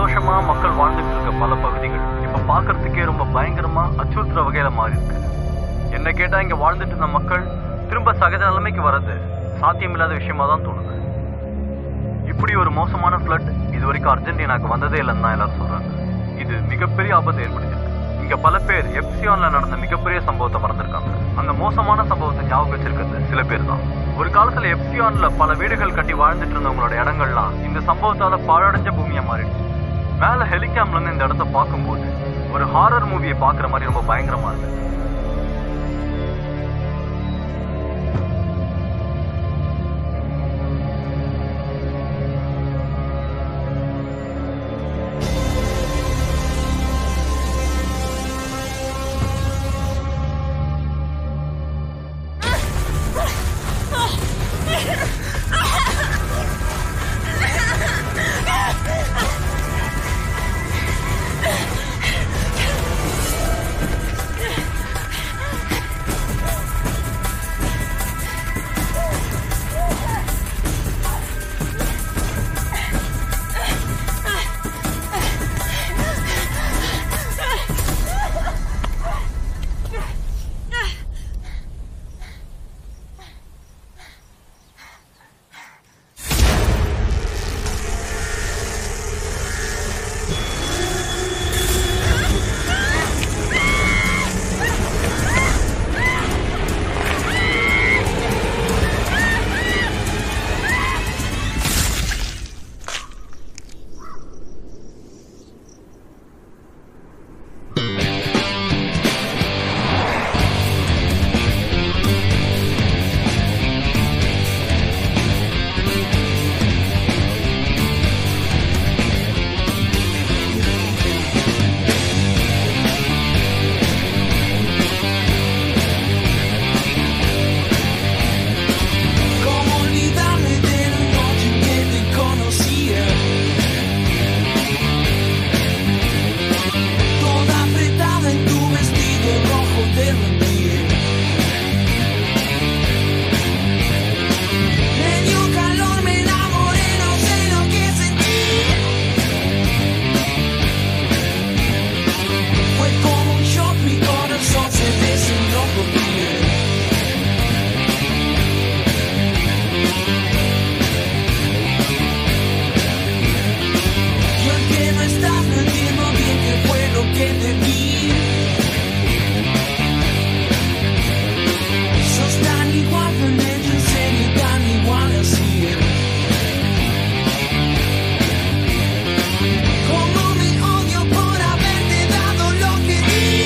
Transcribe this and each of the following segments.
சந்தோஷமா மக்கள் வாழ்ந்துட்டு இருக்க பல பகுதிகள் இப்ப பாக்குறதுக்கே ரொம்ப பயங்கரமா அச்சுறுத்துற வகையில மாறி இருக்கு என்ன கேட்டா இங்க வாழ்ந்துட்டு இருந்த மக்கள் திரும்ப சகஜ நிலைமைக்கு வர்றது சாத்தியமில்லாத விஷயமா தான் தோணுது இப்படி ஒரு மோசமான ஃப்ளட் இது வரைக்கும் அர்ஜென்டினாக்கு வந்ததே இல்லைன்னு தான் எல்லாரும் சொல்றாங்க இது மிகப்பெரிய ஆபத்து ஏற்படுத்திருக்கு இங்க பல பேர் எப்சியான்ல நடந்த மிகப்பெரிய சம்பவத்தை மறந்துருக்காங்க அந்த மோசமான சம்பவத்தை ஞாபகம் வச்சிருக்கிறது சில பேர் தான் ஒரு காலத்துல எப்சியான்ல பல வீடுகள் கட்டி வாழ்ந்துட்டு இருந்தவங்களோட இடங்கள்லாம் இந்த சம்பவத்தால பாழடைஞ்ச பூமியா மாறிடுச்சு மேல ஹெலிகாம்ல இருந்து இந்த இடத்த பார்க்கும்போது ஒரு ஹாரர் மூவியை பார்க்குற மாதிரி ரொம்ப பயங்கரமா இருக்கு ¿Cómo olvidarme de la noche en que te conocía? Toda apretada en tu vestido rojo de rendir. Me dio calor, me enamoré, no sé lo que sentí. Fue como un shock, mi corazón se desenró por ti. Yo el que no estás no entiendo bien qué fue lo que te vi. Sos tan igual, tan hecho en serio, tan igual así. Como me odio por haberte dado lo que di.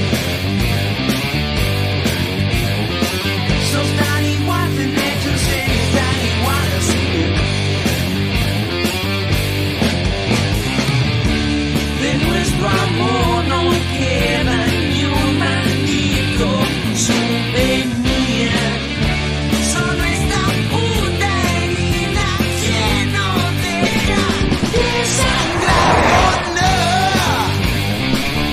Sos tan igual, tan hecho en serio, tan igual así. De nuestro amor no queda ni un maldito souvenir. Solo esta puta herida que no deja de sangrar. Oh, no.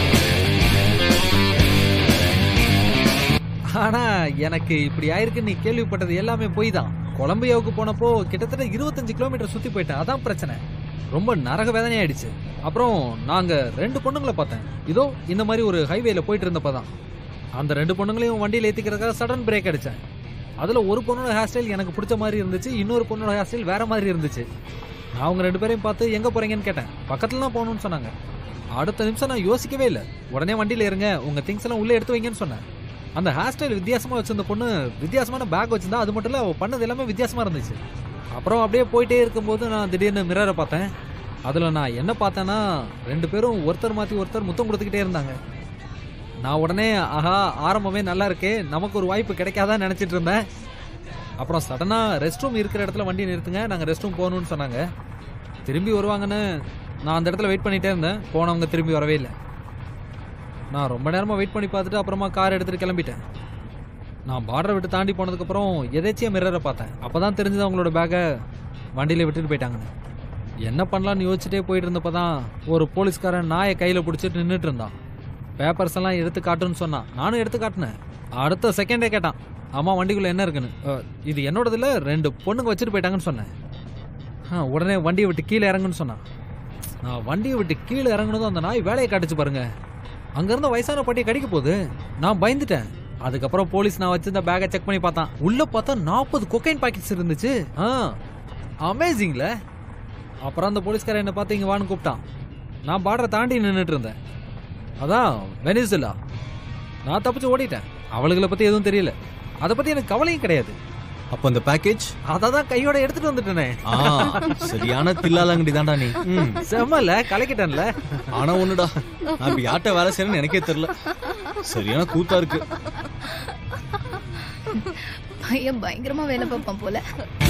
ஆனா எனக்கு இப்படி ஆயிருக்குன்னு நீ கேள்விப்பட்டது எல்லாமே போய் தான் கொலம்பியாவுக்கு போனப்போ கிட்டத்தட்ட இருபத்தஞ்சு கிலோமீட்டர் சுத்தி போயிட்டேன் அதான் பிரச்சனை ரொம்ப நரக வேதனை ஆயிடுச்சு அப்புறம் நாங்க ரெண்டு பொண்ணுங்களை பார்த்தேன் இதோ இந்த மாதிரி ஒரு ஹைவேல போயிட்டு இருந்தப்பதான் அந்த ரெண்டு பொண்ணுங்களையும் வண்டியில ஏத்திக்கிறதுக்காக சடன் பிரேக் அடிச்சேன் அதுல ஒரு பொண்ணோட ஹேர் ஸ்டைல் எனக்கு பிடிச்ச மாதிரி இருந்துச்சு இன்னொரு பொண்ணோட ஹேர் ஸ்டைல் வேற மாதிரி இருந்துச்சு நான் அவங்க ரெண்டு பேரையும் பார்த்து எங்க போறீங்கன்னு கேட்டேன் பக்கத்துல தான் போகணும்னு சொன்னாங்க அடுத்த நிமிஷம் நான் யோசிக்கவே இல்லை உடனே வண்டியில இருங்க உங்க திங்ஸ் எல்லாம் உள்ள எடுத்து வைங்கன்னு சொன்னேன் அந்த ஹேர் ஸ்டைல் வித்தியாசமா வச்சிருந்த பொண்ணு வித்தியாசமான பேக் வச்சிருந்தா அது மட்டும் இல்ல அவ பண்ணது எல்லாமே வித்தியாசமா இருந்துச்சு அப்புறம் அப்படியே போயிட்டே இருக்கும்போது நான் திடீர்னு மிரரை பார்த்தேன் அதுல நான் என்ன பார்த்தேன்னா ரெண்டு பேரும் ஒருத்தர் மாத்தி ஒருத்தர் முத்தம் கொடுத்துக்கிட்டே இருந்தாங்க நான் உடனே ஆஹா ஆரம்பமே நல்லா இருக்கே நமக்கு ஒரு வாய்ப்பு கிடைக்காதான்னு நினைச்சிட்டு இருந்தேன் அப்புறம் சடனா ரெஸ்ட் ரூம் இருக்கிற இடத்துல வண்டி நிறுத்துங்க நாங்க ரெஸ்ட் ரூம் போகணும்னு சொன்னாங்க திரும்பி வருவாங்கன்னு நான் அந்த இடத்துல வெயிட் பண்ணிட்டே இருந்தேன் போனவங்க திரும்பி வரவே இல்லை நான் ரொம்ப நேரமா வெயிட் பண்ணி பார்த்துட்டு அப்புறமா கார் எடுத்துட்டு கிளம்பிட்டேன் நான் பார்டரை விட்டு தாண்டி போனதுக்கப்புறம் எதேச்சியா மிரரை பார்த்தேன் அப்பதான் தெரிஞ்சது அவங்களோட பேக்கை வண்டியில விட்டுட்டு போயிட்டாங்கன்னு என்ன பண்ணலாம்னு யோசிச்சுட்டே போயிட்டு இருந்தப்ப தான் ஒரு போலீஸ்காரன் நாயை கையில பிடிச்சிட்டு நின்றுட்டு இருந்தான் பேப்பர்ஸ் எல்லாம் எடுத்து காட்டுன்னு சொன்னான் நானும் எடுத்து காட்டினேன் அடுத்த செகண்டே கேட்டான் அம்மா வண்டிக்குள்ள என்ன இருக்குன்னு "அஹ், இது என்னோடது இல்ல ரெண்டு பொண்ணுங்க வச்சுட்டு போயிட்டாங்கன்னு சொன்னேன் ஆ, உடனே வண்டியை விட்டு கீழே இறங்குன்னு சொன்னான் நான் வண்டியை விட்டு கீழே இறங்குனதும் அந்த நாய் வேலையை காட்டுச்சு பாருங்க அங்க இருந்த வயசான பாட்டியை கடிக்க போகுது நான் பயந்துட்டேன் அதுக்கப்புறம் போலீஸ் நான் வச்சிருந்த பேக்கை செக் பண்ணி பார்த்தான் உள்ள பார்த்தா நாற்பது கொக்கைன் பாக்கெட்ஸ் இருந்துச்சு ஆ அமேசிங்ல அப்புறம் அந்த போலீஸ்காரன் என்ன பார்த்து இங்க வான்னு கூப்பிட்டான் நான் பார்டரை தாண்டி நின்னுட்டு இருந்தேன் அதான் வெனிசுலா நான் தப்பிச்சு ஓடிட்டேன் அவளுகளை பத்தி எதுவும் தெரியல அதை பத்தி எனக்கு கவலையும் கிடையாது அப்ப அந்த பேக்கேஜ் அதை தான் கையோட எடுத்துட்டு வந்துட்டேனே ஆ சரியான தில்லாலங்கடி தான்டா நீ ம். செம்மல கலக்கிட்டேன்ல ஆனா ஒண்ணுடா நான் இப்ப யார்கிட்ட வேலை செய்யறேன்னு எனக்கே தெரியல சரியான கூத்தா இருக்கு பையன் பயங்கரமா வேலை பார்ப்பான் போல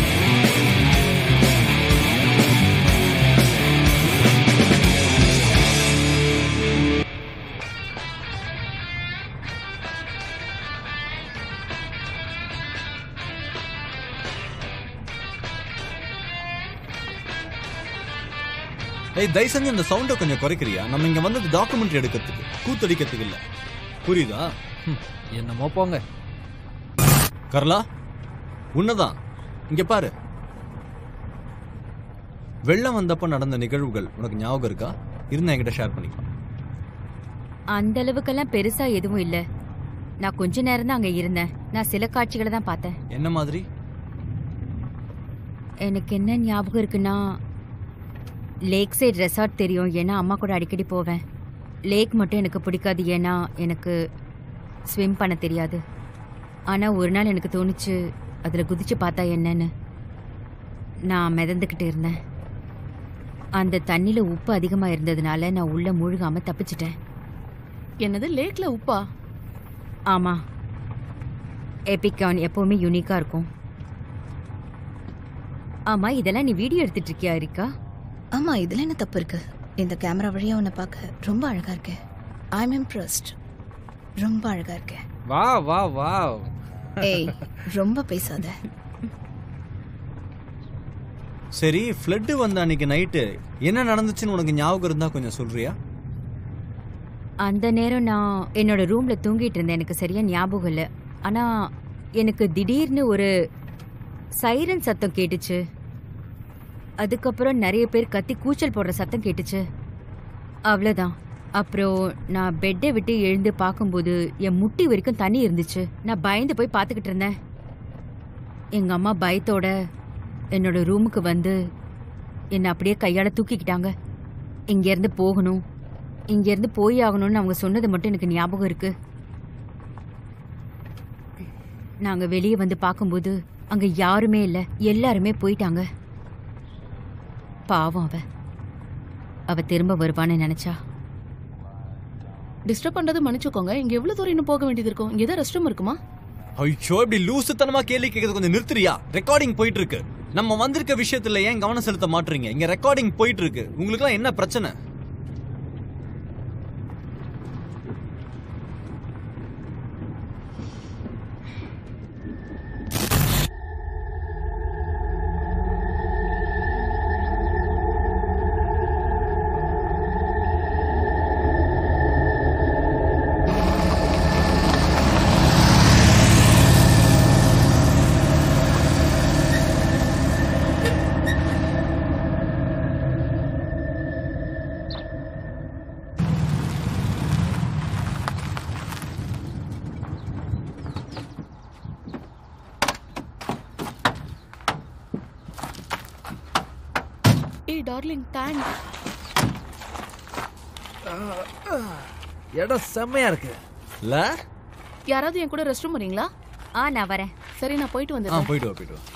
ஏய் தயவு செஞ்சு இந்த சவுண்டை கொஞ்சம் குறைக்கிறியா நம்ம இங்க வந்தது டாக்குமெண்ட்ரி எடுக்கிறதுக்கு கூத்தடிக்கிறதுக்கு இல்ல புரியுதா ம், என்னமோ போங்க கர்லா உன்னதான் இங்க பாரு வெள்ளம் வந்தப்ப நடந்த நிகழ்வுகள் உனக்கு ஞாபகம் இருக்கா இருந்தா என்கிட்ட ஷேர் பண்ணிக்கலாம் அந்த அளவுக்கெல்லாம் பெருசா எதுவும் இல்ல நான் கொஞ்ச நேரம் தான் அங்க இருந்தேன் நான் சில காட்சிகளை தான் பார்த்தேன் என்ன மாதிரி எனக்கு என்ன ஞாபகம் இருக்குன்னா லேக் சைடு ரெசார்ட் தெரியும் ஏன்னா அம்மா கூட அடிக்கடி போவேன் லேக் மட்டும் எனக்கு பிடிக்காது ஏன்னா எனக்கு ஸ்விம் பண்ண தெரியாது ஆனால் ஒரு நாள் எனக்கு தோணுச்சு அதில் குதிச்சு பார்த்தா என்னன்னு நான் மிதந்துக்கிட்டு இருந்தேன் அந்த தண்ணியில் உப்பு அதிகமாக இருந்ததுனால நான் உள்ளே மூழ்காம தப்பிச்சிட்டேன் என்னது லேக்ல உப்பா ஆமா எபிகான் எப்பவுமே யூனிக்கா இருக்கும் ஆமா இதெல்லாம் நீ வீடியோ எடுத்துட்டு இருக்கியா இருக்கா ஆமா இதுல என்ன தப்பு இருக்கு இந்த கேமரா வழியா உன்னை பார்க்க ரொம்ப அழகா இருக்கே ஐ எம் இம்ப்ரெஸ்ட் ரொம்ப அழகா இருக்கே வா வா வா ஏய் ரொம்ப பேசாத சரி ஃப்ளட் வந்த அன்னைக்கு நைட்டு என்ன நடந்துச்சுன்னு உனக்கு ஞாபகம் இருந்தா கொஞ்சம் சொல்றியா அந்த நேரம் நான் என்னோட ரூம்ல தூங்கிட்டு இருந்தேன் எனக்கு சரியா ஞாபகம் இல்லை ஆனா எனக்கு திடீர்னு ஒரு சைரன் சத்தம் கேட்டுச்சு அதுக்கப்புறம் நிறைய பேர் கத்தி கூச்சல் போடுற சத்தம் கேட்டுச்சு அவ்வளோதான் அப்புறம் நான் பெட்டை விட்டு எழுந்து பார்க்கும்போது என் முட்டி வரைக்கும் தண்ணி இருந்துச்சு நான் பயந்து போய் பார்த்துக்கிட்டு இருந்தேன் எங்க அம்மா பயத்தோட என்னோட ரூமுக்கு வந்து என்னை அப்படியே கையால தூக்கிக்கிட்டாங்க இங்கேருந்து போகணும் இங்கேருந்து போய் ஆகணும்னு அவங்க சொன்னது மட்டும் எனக்கு ஞாபகம் இருக்கு நாங்க வெளியே வந்து பார்க்கும்போது அங்க யாருமே இல்ல எல்லாருமே போயிட்டாங்க பாவம் அவ அவ திரும்ப வருவான்னு நினைச்சா டிஸ்டர்ப் பண்றது மன்னிச்சுக்கோங்க இங்க எவ்வளவு தூரம் இன்னும் போக வேண்டியது இருக்கும் இங்க ஏதாவது ரெஸ்ட் ரூம் இருக்குமா ஐயோ இப்படி லூசுத்தனமா கேள்வி கேட்கறது கொஞ்சம் நிறுத்துறியா ரெக்கார்டிங் போயிட்டு இருக்கு நம்ம வந்திருக்க விஷயத்துல ஏன் கவனம் செலுத்த மாட்டீங்க இங்க ரெக்கார்டிங் போயிட்டு இருக்கு உங்களுக்கு என்ன பிரச்சனை ஏய் டார்லிங் டேங்க் இடம் செம்மையா இருக்கு இல்ல யாராவது என் கூட ரெஸ்ட் ரூம் வரீங்களா ஆ நான் வரேன் சரி நான் போயிட்டு ஆ வந்துடுறேன் போயிட்டு வா போயிட்டு வா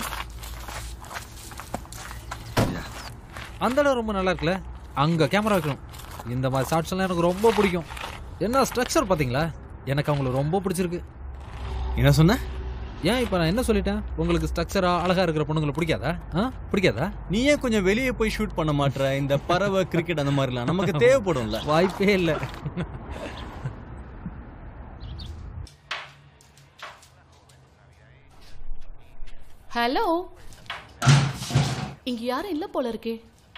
அந்த இடம் ரொம்ப நல்லா இருக்குல்ல அங்க கேமரா வைக்கணும் இந்த மாதிரி ஷார்ட்ஸ் எல்லாம் எனக்கு ரொம்ப பிடிக்கும் என்ன ஸ்ட்ரக்சர் பாத்தீங்களா எனக்கு அவங்களுக்கு ரொம்ப பிடிச்சிருக்கு என்ன சொன்ன ஏன் இப்போ நான் என்ன சொல்லிட்டேன் உங்களுக்கு ஸ்ட்ரக்சரா அழகா இருக்கிற பொண்ணுங்களை பிடிக்காதா ஆ பிடிக்காதா நீ ஏன் கொஞ்சம் வெளியே போய் ஷூட் பண்ண மாட்ற இந்த பறவை கிரிக்கெட் அந்த மாதிரிலாம் நமக்கு தேவைப்படும்ல வாய்ப்பே இல்லை ஹலோ இங்க யாரும் இல்ல போல இருக்கே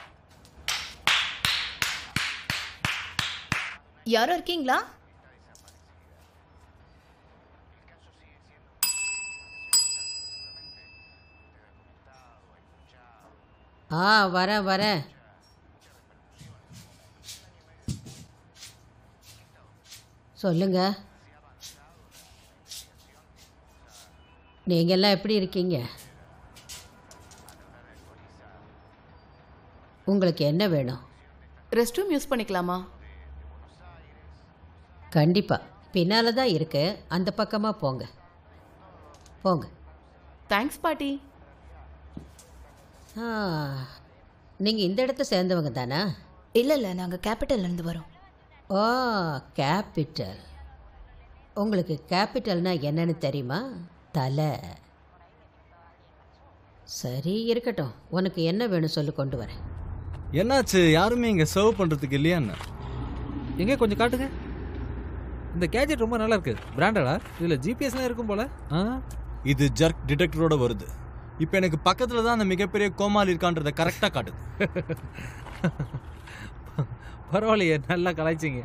யாரும் இருக்கீங்களா ஆ வரேன் வரேன் சொல்லுங்க நீங்கெல்லாம் எப்படி இருக்கீங்க உங்களுக்கு என்ன வேணும் ரெஸ்ட் ரூம் யூஸ் பண்ணிக்கலாமா கண்டிப்பா பின்னால தான் இருக்கு அந்த பக்கமா போங்க போங்க தேங்க்ஸ் பாட்டி ஆ நீங்க இந்த இடத்த சேர்ந்தவங்க தானா இல்லை இல்லை நாங்கள் கேபிட்டல்லேருந்து வரோம் ஓ கேபிட்டல் உங்களுக்கு கேபிட்டல்னா என்னன்னு தெரியுமா தலை சரி இருக்கட்டும் உனக்கு என்ன வேணும் சொல்லி கொண்டு வரேன் என்னாச்சு யாருமே இங்க சர்வ் பண்றதுக்கு இல்லையா என்ன எங்க கொஞ்சம் காட்டுங்க இந்த கேஜெட் ரொம்ப நல்லா இருக்கு பிராண்டடா இதுல ஜிபிஎஸ்லாம் இருக்கும் போல ஆ இது ஜர்க் டிடெக்டரோட வருது இப்போ எனக்கு பக்கத்துல தான் அந்த மிகப்பெரிய கோமாளி இருக்கான்றத கரெக்டா காட்டுது பரவாயில்லையே நல்லா கலாய்ச்சிங்க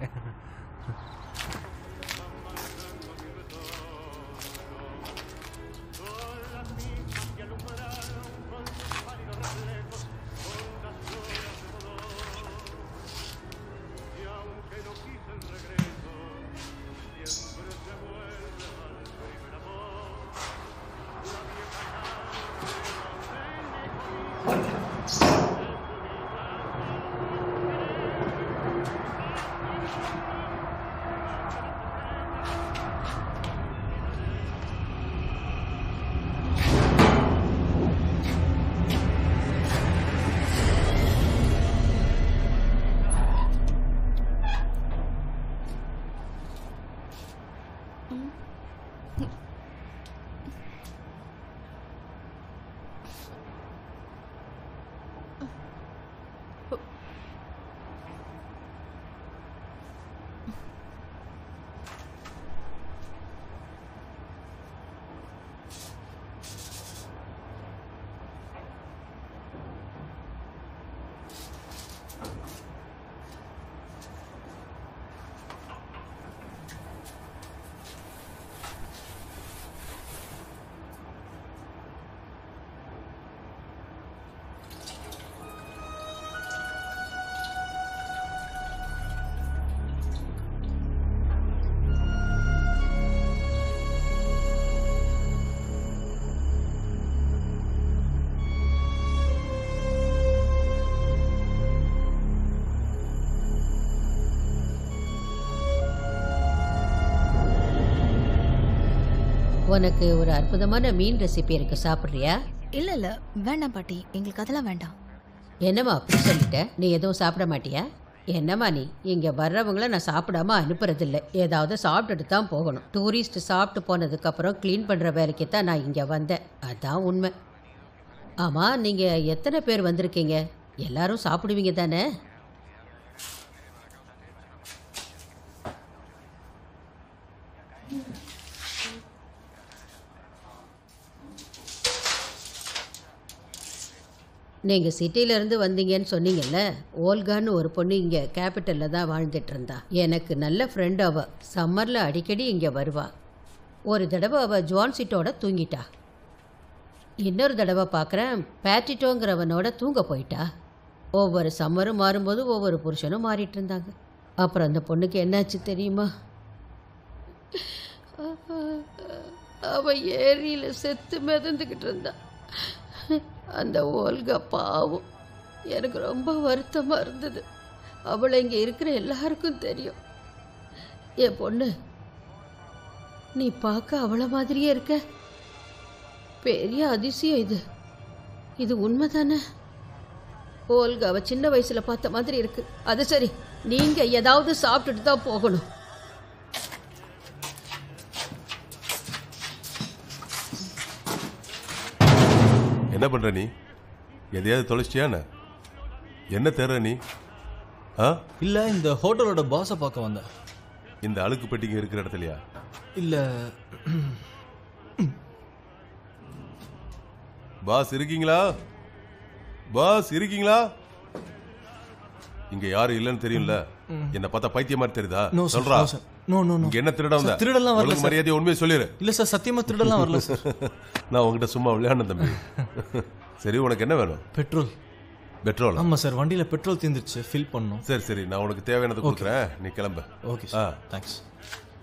உனக்கு ஒரு அற்புதமான மீன் ரெசிபி இருக்கு சாப்பிட்றியா இல்லை இல்லை வேண்டாம் பாட்டி எங்களுக்கு அதெல்லாம் வேண்டாம் என்னம்மா அப்படி சொல்லிட்ட நீ எதுவும் சாப்பிட மாட்டியா என்னம்மா நீ இங்கே வர்றவங்கள நான் சாப்பிடாம அனுப்புறதில்ல ஏதாவது சாப்பிட்டுட்டு தான் போகணும் டூரிஸ்ட் சாப்பிட்டு போனதுக்கப்புறம் க்ளீன் பண்ணுற வேலைக்கு தான் நான் இங்கே வந்தேன் அதான் உண்மை ஆமாம் நீங்கள் எத்தனை பேர் வந்திருக்கீங்க எல்லாரும் சாப்பிடுவீங்க தானே நீங்கள் சிட்டியிலேருந்து வந்தீங்கன்னு சொன்னீங்கல்ல ஓல்கான்னு ஒரு பொண்ணு இங்கே கேபிட்டலில் தான் வாழ்ந்துட்டு இருந்தா எனக்கு நல்ல ஃப்ரெண்ட் அவ சம்மரில் அடிக்கடி இங்கே வருவா ஒரு தடவை அவள் ஜுவான்சிட்டோட தூங்கிட்டா இன்னொரு தடவை பார்க்குறேன் பேட்டிட்டோங்கிறவனோட தூங்க போயிட்டா ஒவ்வொரு சம்மரும் மாறும்போது ஒவ்வொரு புருஷனும் மாறிட்டு இருந்தாங்க அப்புறம் அந்த பொண்ணுக்கு என்னாச்சு தெரியுமா அவ ஏரியில் செத்து மிதந்துக்கிட்டு இருந்தா அந்த ஓல்கா பாவம் எனக்கு ரொம்ப வருத்தமாக இருந்தது அவளை இங்கே இருக்கிற எல்லாருக்கும் தெரியும் என் பொண்ணு நீ பார்க்க அவளை மாதிரியே இருக்க பெரிய அதிசயம் இது இது உண்மைதானே ஓல்காவை சின்ன வயசுல பார்த்த மாதிரி இருக்கு அது சரி நீங்க ஏதாவது சாப்பிட்டுட்டு தான் போகணும் என்ன பண்ற நீ எதையாவது தொலைச்சிட்டியா என்ன? என்ன தேடுற நீ ஆ இல்ல இந்த ஹோட்டலோட பாஸை பார்க்க வந்தேன் இந்த அழுக்கு பெட்டிங்க இருக்கிற இடத்துலயா இல்ல பாஸ் இருக்கீங்களா பாஸ் இருக்கீங்களா இங்க யாரும் இல்லைன்னு தெரியும்ல என்ன பார்த்தா பைத்திய மாதிரி தெரியுதா நோ சார் சொல்றா no sir no no no இங்க என்ன திருட வந்த சார், திருடெல்லாம் வரல ஒழுங்கு சார். மரியாதையை உண்மையை சொல்லிரு இல்ல சார் சத்தியமா திருடலாம் வரல சார் நான் உங்ககிட்ட சும்மா விளையாடுன தம்பி சரி உனக்கு என்ன வேணும் பெட்ரோல் பெட்ரோல் ஆமா சார் வண்டியில பெட்ரோல் தீர்ந்துருச்சு ஃபில் பண்ணோம் சரி சரி நான் உனக்கு தேவையானது கொடுக்குறேன் நீ கிளம்பு ஓகே ஆ சார் தேங்க்ஸ்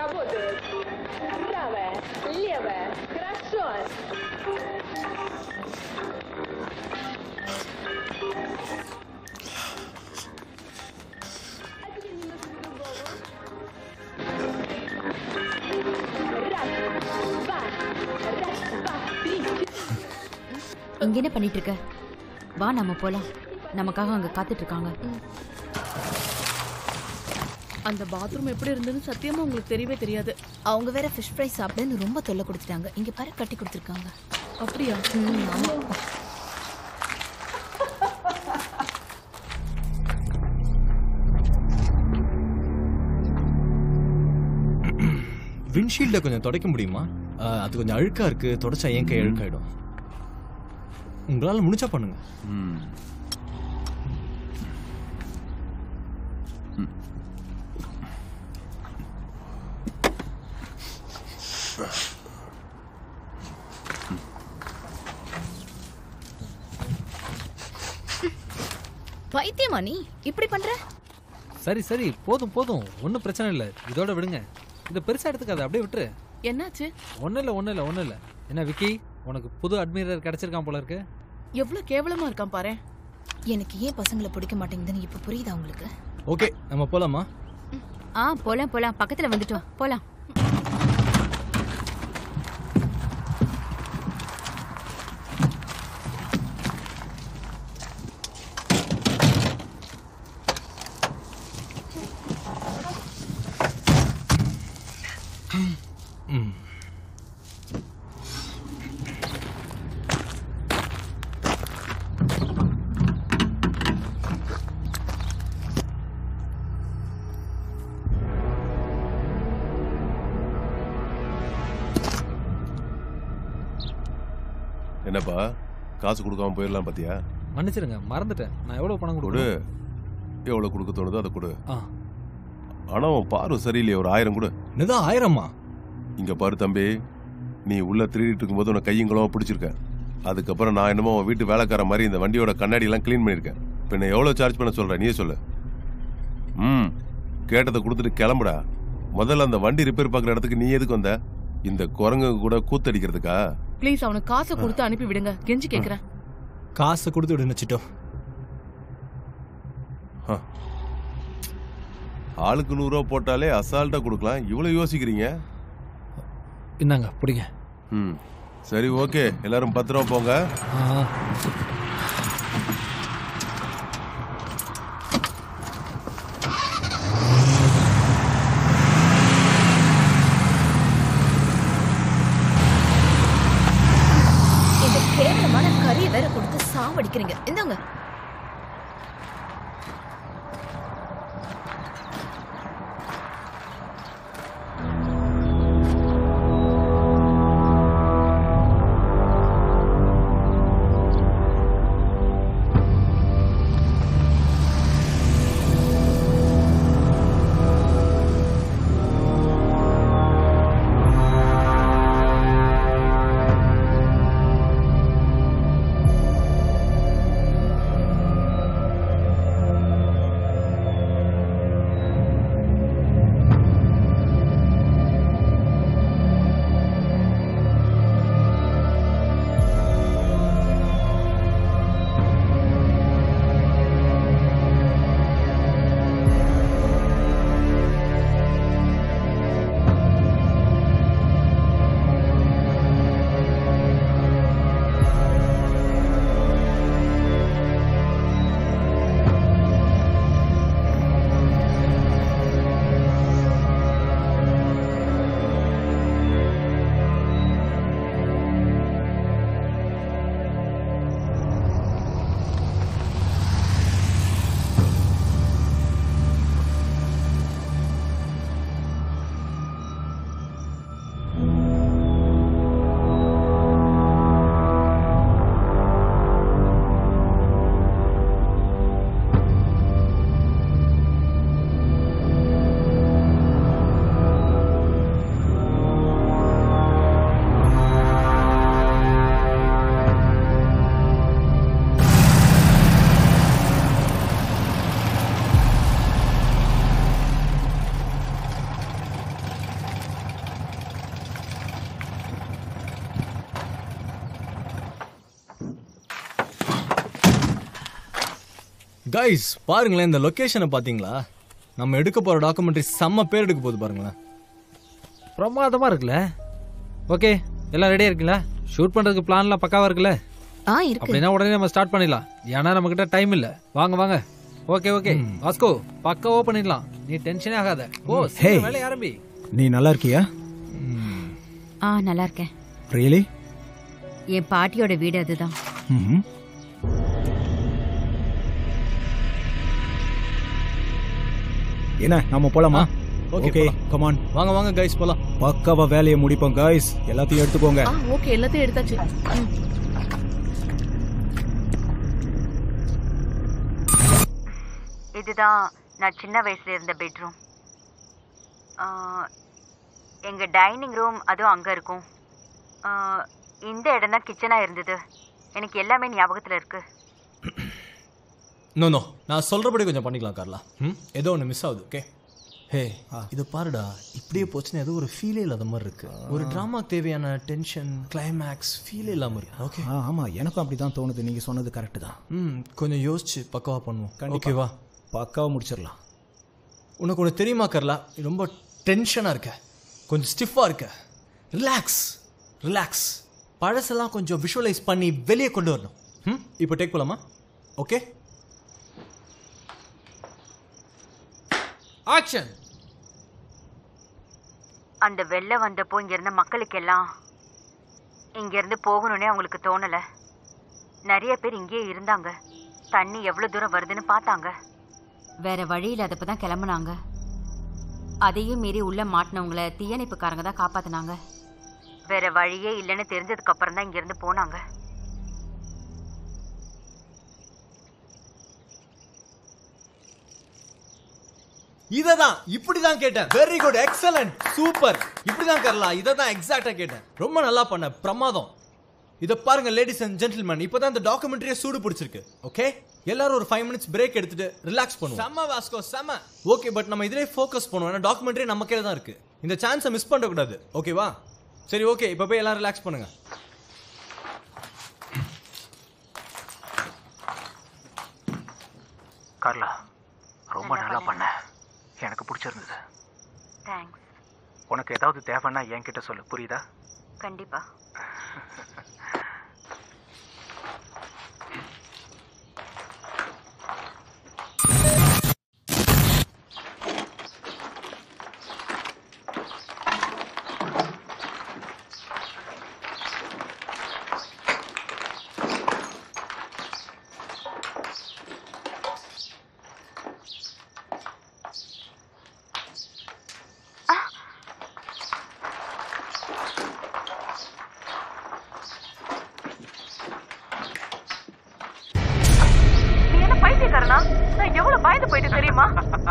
Работает. Правая, левая, хорошо. А теперь немножко по-другому. Раз, два, раз, два, три, четыре. இங்க என்ன பண்ணிட்டு இருக்க வா நம்ம போலாம் நமக்காக அங்க காத்துட்டு இருக்காங்க அந்த பாத்ரூம் எப்படி இருந்ததுன்னு சத்தியமா உங்களுக்கு தெரியவே தெரியாது அவங்க வேற ஃபிஷ் ஃப்ரை சாப்பிடுன்னு ரொம்ப தொல்லை கொடுத்துட்டாங்க இங்க பாரு கட்டி கொடுத்துருக்காங்க அப்படியா ம், ஆமா விண்ட்ஷீல்டை கொஞ்சம் துடைக்க முடியுமா அஹ், அது கொஞ்சம் அழுக்கா இருக்கு தொடச்சா என் கை அழுக்காயிடும் உங்களால முடிச்சா பண்ணுங்க ம். பைத்தியமா நீ இப்படி பண்ற சரி சரி போதும் போதும் ஒன்றும் பிரச்சனை இல்லை இதோட விடுங்க இதை பெருசா எடுத்துக்காத அப்படியே விட்டுரு என்னாச்சு ஒன்றும் இல்லை ஒன்றும் இல்லை ஒன்றும் இல்லை என்ன விக்கி உனக்கு புது அட்மிரர் கிடைச்சிருக்கான் போல இருக்கு எவ்வளவு கேவலமா இருக்கான் பாரு எனக்கு ஏன் பசங்களை பிடிக்க மாட்டேங்குதுன்னு இப்ப புரியுதா உங்களுக்கு ஓகே நம்ம போலாமா ஆ போலாம் போலாம் பக்கத்துல வந்துட்டோம் போலாம் ம் என்னப்பா காசு கொடுக்காம போயிடலாம் பாத்தியா மன்னிச்சிருங்க மறந்துட்டேன் நான் எவ்வளோ பணம் கொடு கொடுக்கணும் எவ்வளவு கொடுக்க தோணுதோ அதை கொடு ஆ ஆனா உன் பார்வை சரியில்லையே ஒரு ஆயிரம் கொடு என்னதான் ஆயிரமா இங்க பாரு தம்பி நீ உள்ள திருடிட்டு இருக்கும்போது உன்னை கையங்களும் பிடிச்சிருக்கேன் அதுக்கப்புறம் நான் என்னமோ உன் வீட்டு வேலைக்கார மாதிரி இந்த வண்டியோட கண்ணாடி எல்லாம் க்ளீன் பண்ணியிருக்கேன் இப்போ என்ன எவ்வளோ சார்ஜ் பண்ண சொல்ற நீயே சொல்லு ம் கேட்டதை கொடுத்துட்டு கிளம்புடா முதல்ல அந்த வண்டி ரிப்பேர் பார்க்குற இடத்துக்கு நீ எதுக்கு வந்த இந்த குரங்கு கூட கூத்தடிக்கிறதுக்கா ப்ளீஸ் அவனுக்கு காசை கொடுத்து அனுப்பி விடுங்க கெஞ்சி கேக்குறேன் காசை கொடுத்து விடு நச்சிட்டோ ஆளுக்கு நூறுரூவா போட்டாலே அசால்ட்டா கொடுக்கலாம் இவ்வளோ யோசிக்கிறீங்க இந்தாங்க பிடிங்க ம் சரி ஓகே எல்லாரும் பத்து ரூபா போங்க ஆ இந்த கேவலமான கறியை வேற கொடுத்து சாவடிக்கிறீங்க இந்தாங்க கைஸ் பாருங்களேன் இந்த லொகேஷனை பாத்தீங்களா நம்ம எடுக்க போற டாக்குமெண்ட்ரி செம்ம பேர் எடுக்க போகுது பாருங்களேன் பிரமாதமா இருக்குல்ல ஓகே எல்லாம் ரெடியா இருக்குல்ல ஷூட் பண்றதுக்கு பிளான்லாம் பக்காவா இருக்குல்ல ஆ இருக்கு அப்படின்னா உடனே நம்ம ஸ்டார்ட் பண்ணிடலாம் ஏன்னா நம்ம கிட்ட டைம் இல்ல வாங்க வாங்க ஓகே ஓகே வாஸ்கோ பக்காவா பண்ணிடலாம் நீ டென்ஷனே ஆகாத ஓ சீக்கிரம் வேலையை ஆரம்பி நீ நல்லா இருக்கியா ஆ நல்லா இருக்கேன் ரியலி என் பாட்டியோட வீடு அதுதான் என்ன நாம போலாமா Okay, ஓகே போலாம். கமான் வாங்க வாங்க கைஸ் போலாம் பக்காவா வேலையை முடிப்போம் கைஸ் எல்லாத்தையும் எடுத்துக்கோங்க ஆ ஓகே எல்லாத்தையும் எடுத்தாச்சு ம். இதுதான் நான் சின்ன வயசுல இருந்த பெட்ரூம் எங்க டைனிங் ரூம் அதுவும் அங்க இருக்கும் ஆ, இந்த இடம் தான் கிச்சனா இருந்தது எனக்கு எல்லாமே ஞாபகத்துல இருக்கு நோ நோ நான் சொல்றபடி கொஞ்சம் பண்ணிக்கலாம் கார்லா ம் ஏதோ ஒன்று மிஸ் ஆகுது ஓகே ஹே இது பாருடா இப்படியே போச்சுன்னா ஏதோ ஒரு ஃபீலே இல்லாத மாதிரி இருக்கு ஒரு ட்ராமா தேவையான டென்ஷன் கிளைமேக்ஸ் ஃபீலே இல்லாம இருக்கு ஓகே ஆ ஆமா எனக்கும் அப்படிதான் தோணுது நீங்க சொன்னது கரெக்ட் தான் ம் கொஞ்சம் யோசிச்சு பக்காவா பண்ணுவோம் ஓகேவா பக்காவா முடிச்சிடலாம் உனக்கு ஒன்று தெரியுமா கர்லா நீ ரொம்ப டென்ஷனாக இருக்க கொஞ்சம் ஸ்டிஃபாக இருக்க ரிலாக்ஸ் ரிலாக்ஸ் பழசெல்லாம் கொஞ்சம் விஷுவலைஸ் பண்ணி வெளியே கொண்டு வரணும் ம் இப்போ டேக் போலாமா ஓகே ஆக்ஷன் அந்த வெள்ளம் வந்தப்போ இங்க இருந்த மக்களுக்கெல்லாம் இங்க இருந்து போகணும்னே அவங்களுக்கு தோணல நிறைய பேர் இங்கேயே இருந்தாங்க தண்ணி எவ்வளவு தூரம் வருதுன்னு பார்த்தாங்க வேற வழி இல்லாதப்ப தான் கிளம்புனாங்க அதையும் மீறி உள்ள மாட்டினவங்கள தீயணைப்புக்காரங்க தான் காப்பாத்துனாங்க வேற வழியே இல்லைன்னு தெரிஞ்சதுக்கு அப்புறம் தான் இங்க இருந்து போனாங்க இதை தான் இப்படி தான் கேட்டேன் வெரி குட் எக்ஸலண்ட் சூப்பர் இப்படி தான் கரலா இதை தான் எக்ஸாக்டாக கேட்டேன் ரொம்ப நல்லா பண்ண பிரமாதம் இதை பாருங்க லேடிஸ் அண்ட் ஜென்டில்மேன் இப்போ தான் இந்த டாக்குமெண்ட்ரியே சூடு பிடிச்சிருக்கு ஓகே எல்லாரும் ஒரு ஃபைவ் மினிட்ஸ் பிரேக் எடுத்துட்டு ரிலாக்ஸ் பண்ணுவோம் செம்ம வாஸ்கோ செம்ம ஓகே பட் நம்ம இதிலே ஃபோக்கஸ் பண்ணுவோம் ஏன்னா டாக்குமெண்ட்ரி நம்ம கையில தான் இருக்கு இந்த சான்ஸை மிஸ் பண்ணக்கூடாது ஓகேவா சரி ஓகே இப்போ போய் எல்லாம் ரிலாக்ஸ் பண்ணுங்க கார்லா ரொம்ப நல்லா பண்ண எனக்கு பிடிச்சிருந்தது தேங்க்ஸ் உனக்கு ஏதாவது தேவைன்னா என்கிட்ட சொல்லு புரியுதா கண்டிப்பா நீ என்ன பைத்தியக்காரனா நான் எவ்வளவு பயந்து போயிட்டு தெரியுமா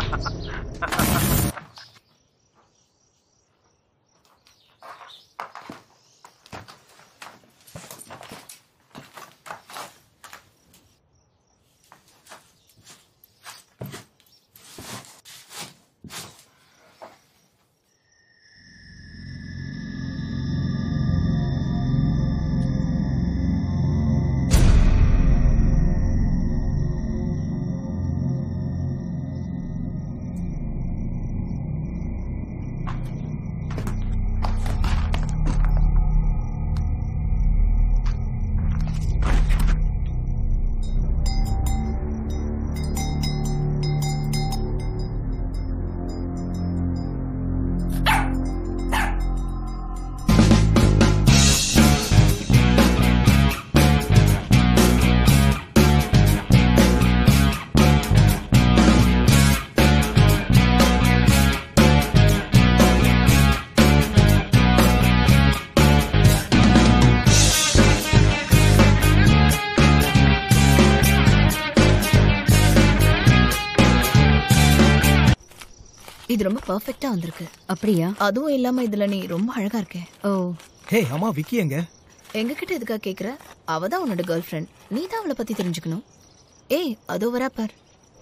இது ரொம்ப பர்ஃபெக்ட்டா வந்திருக்கு அப்படியா அதுவும் இல்லாம இதுல நீ ரொம்ப அழகா இருக்க ஓ ஹே அம்மா விக்கி எங்க எங்க கிட்ட எதுக்காக கேக்குற அவ தான் உன்னோட கேர்ள் ஃப்ரெண்ட் நீ தான் அவளை பத்தி தெரிஞ்சுக்கணும் ஏய் அதோ வரா பார்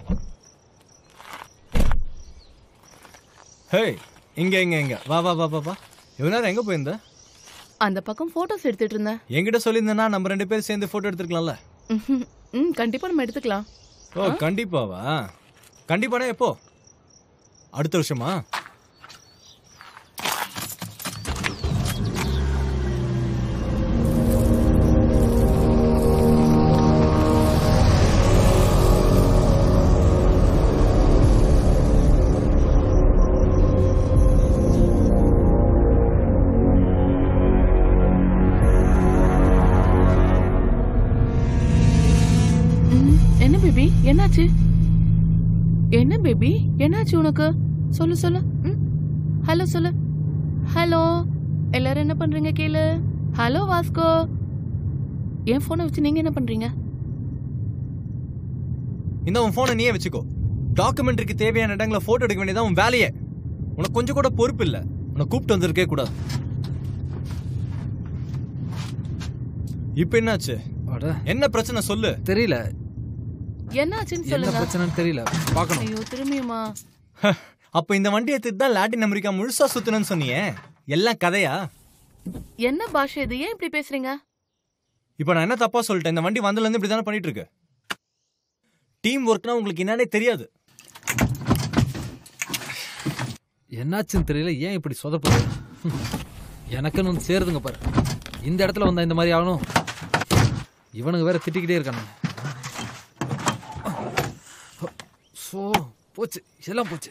ஹே இங்க இங்க இங்க வா வா வா வா வா இவ்வளோ நேரம் எங்க போயிருந்த அந்த பக்கம் போட்டோஸ் எடுத்துட்டு இருந்தேன் என்கிட்ட சொல்லியிருந்தேன்னா நம்ம ரெண்டு பேரும் சேர்ந்து போட்டோ எடுத்துருக்கலாம்ல ம்ஹும். ம் கண்டிப்பா நம்ம எடுத்துக்கலாம் ஓ கண்டிப்பாவா கண்டிப்பானா எப்போ அடுத்த வருஷமா ம், என்ன பேபி என்னாச்சு என்ன பேபி என்னாச்சு உனக்கு சொல்லு சொல்லு ம்? ஹலோ சொல்லு ஹலோ எல்லாரும் என்ன பண்றீங்க கேளு ஹலோ வாஸ்கோ என் போனை வச்சு நீங்க என்ன பண்றீங்க இந்த உன் போனை நீயே வச்சுக்கோ டாக்குமெண்ட்ரிக்கு தேவையான இடங்களை போட்டோ எடுக்க வேண்டியதான் உன் வேலையே உனக்கு கொஞ்சம் கூட பொறுப்பு இல்ல உன்னை கூப்பிட்டு வந்திருக்கே கூடாது இப்ப என்னாச்சு என்ன பிரச்சனை சொல்லு தெரியல என்னாச்சுன்னு என்ன சொல்லுங்க பிரச்சனைன்னு தெரியல பார்க்கணும் ஐயோ திரும்பியுமா அப்ப இந்த வண்டியை எடுத்துட்டு தான் லாட்டின் அமெரிக்கா முழுசா சுத்தணும்னு சொன்னியே எல்லாம் கதையா என்ன பாஷை இது ஏன் இப்படி பேசுறீங்க இப்ப நான் என்ன தப்பா சொல்லிட்டேன் இந்த வண்டி வந்ததுல இருந்து இப்படி தானே பண்ணிட்டு இருக்கு டீம் ஒர்க்னா உங்களுக்கு என்னன்னே தெரியாது என்னாச்சுன்னு தெரியல ஏன் இப்படி சொதப்புது ஹம். எனக்குன்னு வந்து சேருதுங்க பாரு இந்த இடத்துல வந்தா இந்த மாதிரி ஆகணும் இவனுங்க வேற திட்டிக்கிட்டே இருக்கானுங்க சோ போச்சு எல்லாம் போச்சு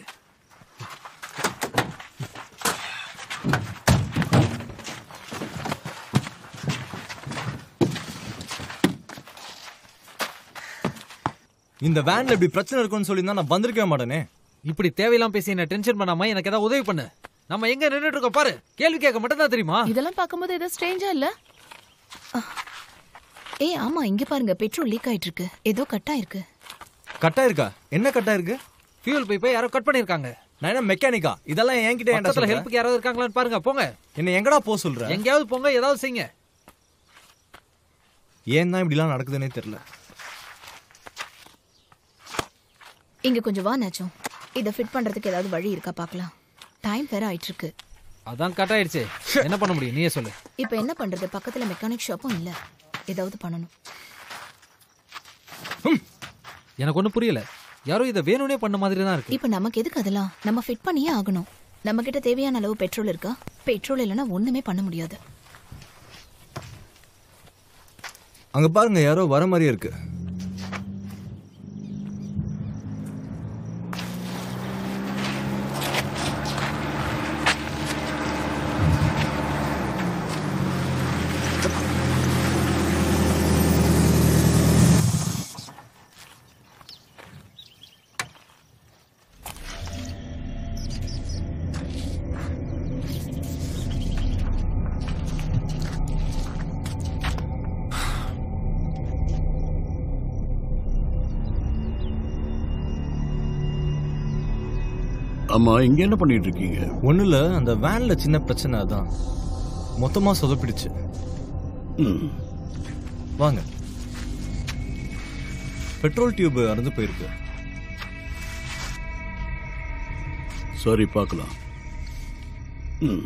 இந்த வேன்ல இப்படி பிரச்சனை இருக்கும்னு சொல்லி நான் வந்திருக்கவே மாட்டேனே இப்படி தேவையில்லாம பேசி என்ன டென்ஷன் பண்ணாம எனக்கு ஏதாவது உதவி பண்ணு நம்ம எங்க நின்னுட்டு இருக்கோம் பாரு கேள்வி கேட்க மட்டும் தான் தெரியுமா இதெல்லாம் பார்க்கும்போது ஏதோ ஸ்ட்ரேஞ்சா இல்ல ஏய் ஆமா இங்க பாருங்க பெட்ரோல் லீக் ஆயிட்டு இருக்கு ஏதோ கட் ஆயிருக்கு கட்டா இருக்கா என்ன கட்டா இருக்கு ஃபியூல் பைப்பை யாரோ கட் பண்ணிருக்காங்க நான் என்ன மெக்கானிக்கா இதெல்லாம் என்கிட்ட ஏன்டா பக்கத்துல சொல்ற? ஹெல்ப்புக்கு யாராவது இருக்காங்களான்னு பாருங்க போங்க என்ன எங்கடா போக சொல்ற எங்கேயாவது போங்க ஏதாவது செய்யுங்க ஏன் தான் இப்படிலாம் நடக்குதுன்னே தெரியல இங்க கொஞ்சம் வா நாச்சும் இதை ஃபிட் பண்றதுக்கு ஏதாவது வழி இருக்கா பார்க்கலாம் டைம் வேற ஆயிட்டு இருக்கு அதான் கட் ஆயிடுச்சு என்ன பண்ண முடியும் நீயே சொல்லு இப்போ என்ன பண்றது பக்கத்துல மெக்கானிக் ஷாப்பும் இல்ல ஏதாவது பண்ணணும் எனக்கு ஒன்றும் புரியல யாரோ இதை வேணும்னே பண்ண மாதிரி தான் இருக்கு இப்போ நமக்கு எதுக்கு அதெல்லாம் நம்ம ஃபிட் பண்ணியே ஆகணும் நம்ம கிட்ட தேவையான அளவு பெட்ரோல் இருக்கா பெட்ரோல் இல்லைன்னா ஒண்ணுமே பண்ண முடியாது அங்க பாருங்க யாரோ வர மாதிரியே இருக்கு ஆமா இங்க என்ன பண்ணிட்டு இருக்கீங்க ஒண்ணும் இல்ல அந்த வேன்ல சின்ன பிரச்சனை அதான் மொத்தமா சொதப்பிடுச்சு வாங்க பெட்ரோல் டியூப் அறந்து போயிருக்கு சரி பார்க்கலாம் ம்.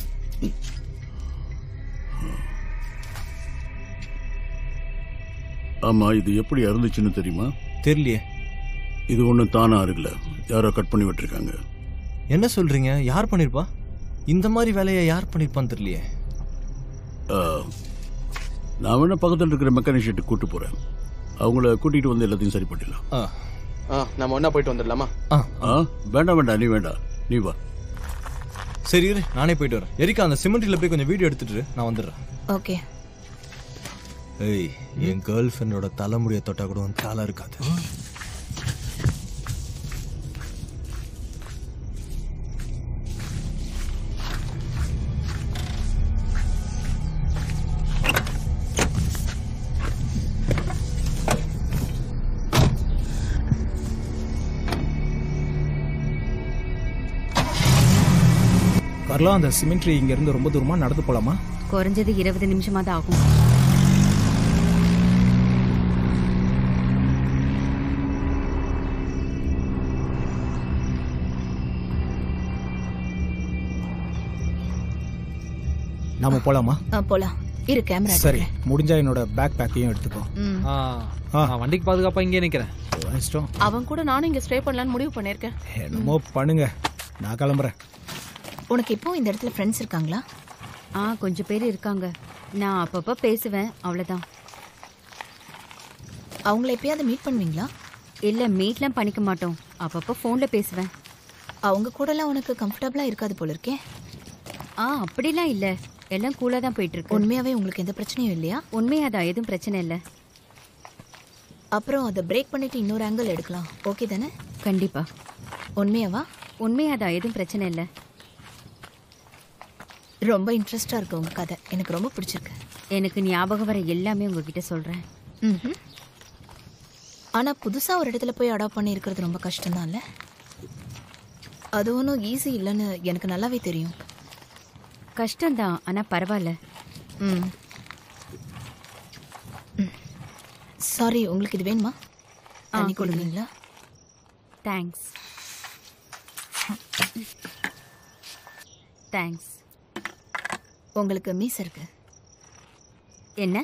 ஆமா இது எப்படி இறந்துச்சுன்னு தெரியுமா தெரியலையே இது ஒன்றும் தானா இருக்குல்ல யாரோ கட் பண்ணி விட்டுருக்காங்க என்ன சொல்றீங்க யார் பண்ணிருப்பா இந்த மாதிரி வேலையை யார் பண்ணிருப்பான்னு தெரியலையே ஆ, நான் வேணா பக்கத்தில் இருக்கிற மெக்கானிக் ஷெட்டு கூட்டு போறேன் அவங்கள கூட்டிட்டு வந்து எல்லாத்தையும் சரி பண்ணிடலாம் ஆ நம்ம ஒன்னா போயிட்டு வந்துடலாமா ஆ வேண்டாம் வேண்டாம் நீ வேண்டாம் நீ வா சரி இரு நானே போயிட்டு வரேன் எரிக்கா அந்த சிமெண்ட்ல போய் கொஞ்சம் வீடியோ எடுத்துட்டு இரு, நான் வந்துடுறேன் ஓகே ஏய் என் கேர்ள் ஃப்ரெண்டோட தலைமுடியை தொட்டா கூட உன் தாளா இருக்காது கார்லா அந்த சிமெண்ட்ரி இங்க இருந்து ரொம்ப தூரமா நடந்து போலாமா குறைஞ்சது இருபது நிமிஷமா தான் ஆகும் நாம போலாமா ஆ, போலாம் இரு கேமரா சரி முடிஞ்சா என்னோட பேக் பேக்கையும் எடுத்துக்கோ ம் ஆ, நான் வண்டிக்கு பாதுகாப்பா இங்கே நிக்கிறேன் உன் இஷ்டம் அவன் கூட நானும் இங்க ஸ்டே பண்ணலாம்னு முடிவு பண்ணிருக்கேன் என்னமோ பண்ணுங்க நான் கிளம்புறேன் உனக்கு இப்போ இந்த இடத்துல ஃப்ரெண்ட்ஸ் இருக்காங்களா ஆ கொஞ்சம் பேர் இருக்காங்க நான் அப்பப்ப பேசுவேன் அவ்வளவுதான் அவங்கள எப்பயாவது மீட் பண்ணுவீங்களா இல்ல மீட்லாம் பண்ணிக்க மாட்டோம் அப்பப்ப போன்ல பேசுவேன் அவங்க கூடலாம் உனக்கு கம்ஃபர்டபுளா இருக்காது போல இருக்கே ஆ அப்படிலாம் இல்ல எல்லாம் கூலா தான் போயிட்டு இருக்கு உண்மையாவே உங்களுக்கு எந்த பிரச்சனையும் இல்லையா உண்மையாதான் எதுவும் பிரச்சனை இல்ல அப்புறம் அதை பிரேக் பண்ணிட்டு இன்னொரு ஆங்கிள் எடுக்கலாம் ஓகே தானே கண்டிப்பா உண்மையாவா உண்மையாதான் எதுவும் பிரச்சனை இல்ல ரொம்ப இன்ட்ரெஸ்டா இருக்கு உங்க கதை எனக்கு ரொம்ப பிடிச்சிருக்கு எனக்கு ஞாபகம் வர எல்லாமே உங்ககிட்ட சொல்றேன் ம்ஹும். ஆனா புதுசா ஒரு இடத்துல போய் அடாப்ட் பண்ணி இருக்கிறது ரொம்ப கஷ்டம்தான்ல அது ஒன்றும் ஈஸி இல்லைன்னு எனக்கு நல்லாவே தெரியும் கஷ்டம்தான் ஆனா பரவாயில்ல ம் சாரி உங்களுக்கு இது வேணுமா தண்ணி கொடுங்க. கொடுக்குறீங்களா தேங்க்ஸ் தேங்க்ஸ் உங்களுக்கு மீஸ் இருக்கு என்ன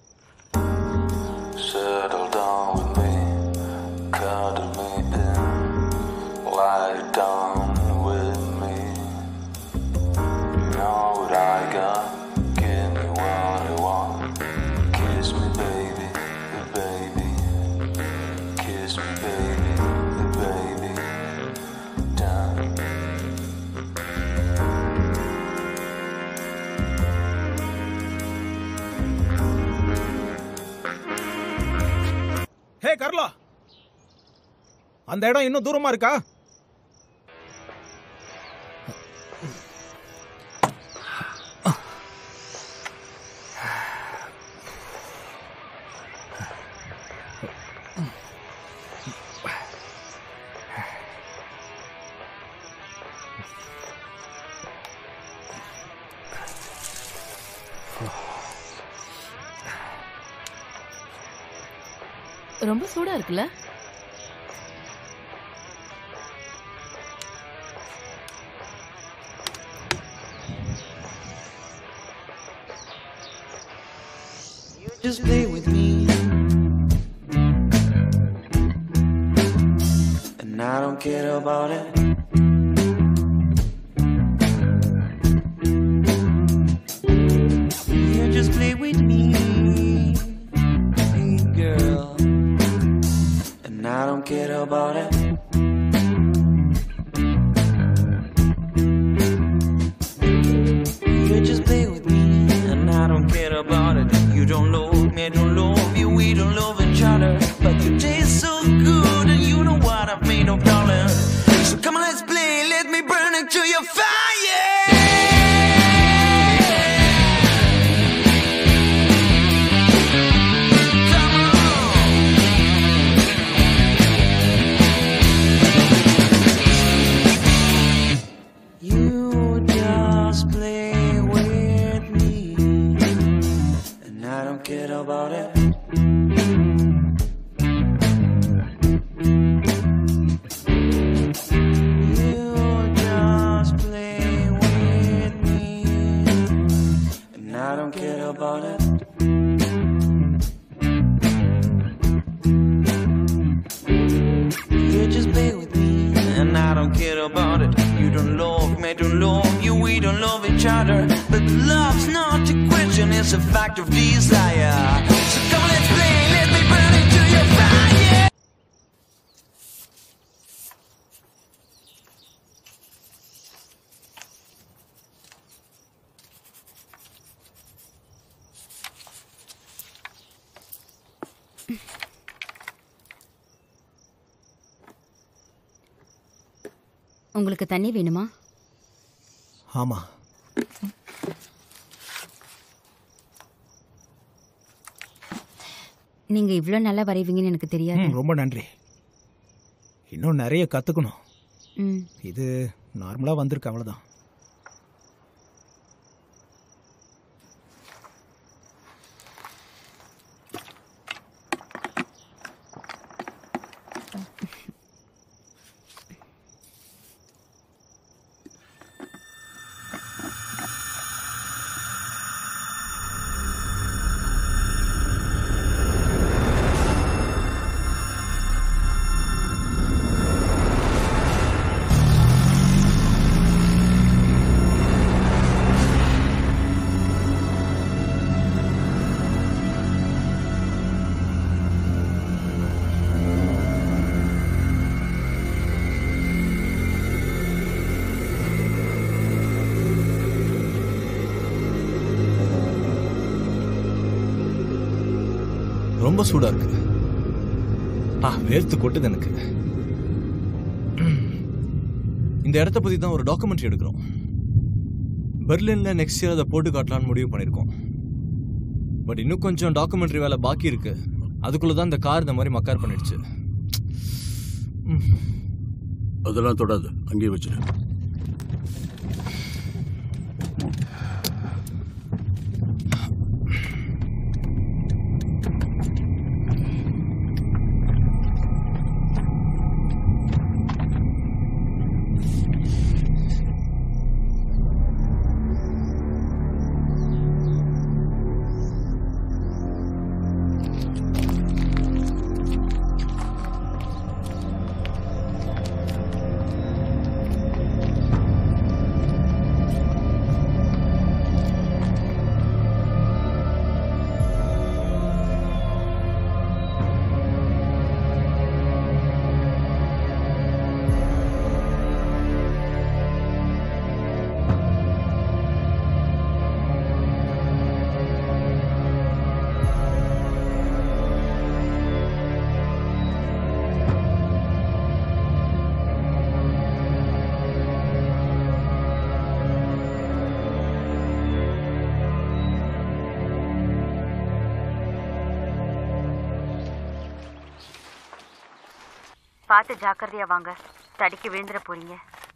Settle down with me, cuddle me in, lie down with me. You know what I got, give me what I want. Kiss me, baby, baby. Kiss me, baby, baby. Down. ஹே கர்லா அந்த இடம் இன்னும் தூரமா இருக்கா ரொம்ப சூடா இருக்குல்ல Just play with me. And I don't care about it. You just play with me, girl. And I don't care about it. You just play with me, and I don't care about it. You don't love me, I don't love you, we don't love each other. But you taste so good, and you know what I've made of darling. So come on, let's play, let me burn into your fire. You just play with me, and I don't care about it. You just play with me, and I don't care about it. You just play with me, and I don't care about it. You don't love me, I don't love you, we don't love each other. But love's not a question, it's a fact of desire. So come on, let's play, let me burn into your fire. உங்களுக்கு தண்ணி வேணுமா ஆமா நீங்க இவ்ளோ நல்லா வரைவீங்கன்னு எனக்கு தெரியாது ம், ரொம்ப நன்றி இன்னும் நிறைய கத்துக்கணும் ம் இது நார்மலா வந்திருக்கு அவ்வளவுதான் ரொம்ப சூடா இருக்கு ஆ வேர்த்து கொட்டுது எனக்கு இந்த இடத்த பத்தி தான் ஒரு டாக்குமெண்ட்ரி எடுக்கிறோம் பெர்லின்ல நெக்ஸ்ட் இயர் அதை போட்டு காட்டலாம்னு முடிவு பண்ணியிருக்கோம் பட் இன்னும் கொஞ்சம் டாக்குமெண்ட்ரி வேலை பாக்கி இருக்கு அதுக்குள்ள தான் இந்த கார் இந்த மாதிரி மக்கார் பண்ணிடுச்சு அதெல்லாம் தொடாது அங்கேயே வச்சிரு பார்த்து ஜாக்கிரதையா வாங்க தடிக்கு விழுந்துட போறீங்க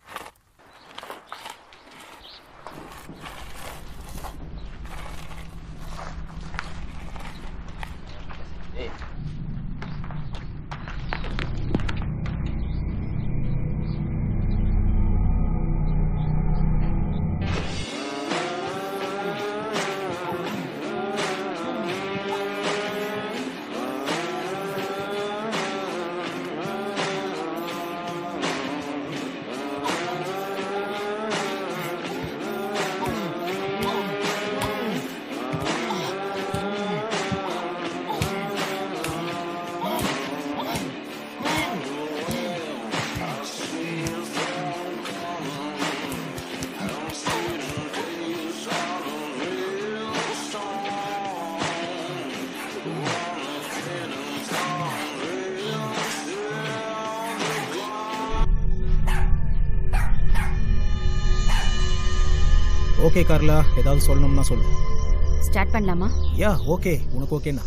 ஓகே கார்லா ஏதாவது சொல்லணும்னா சொல்லு ஸ்டார்ட் பண்ணலாமா யா ஓகே உனக்கு ஓகேண்ணா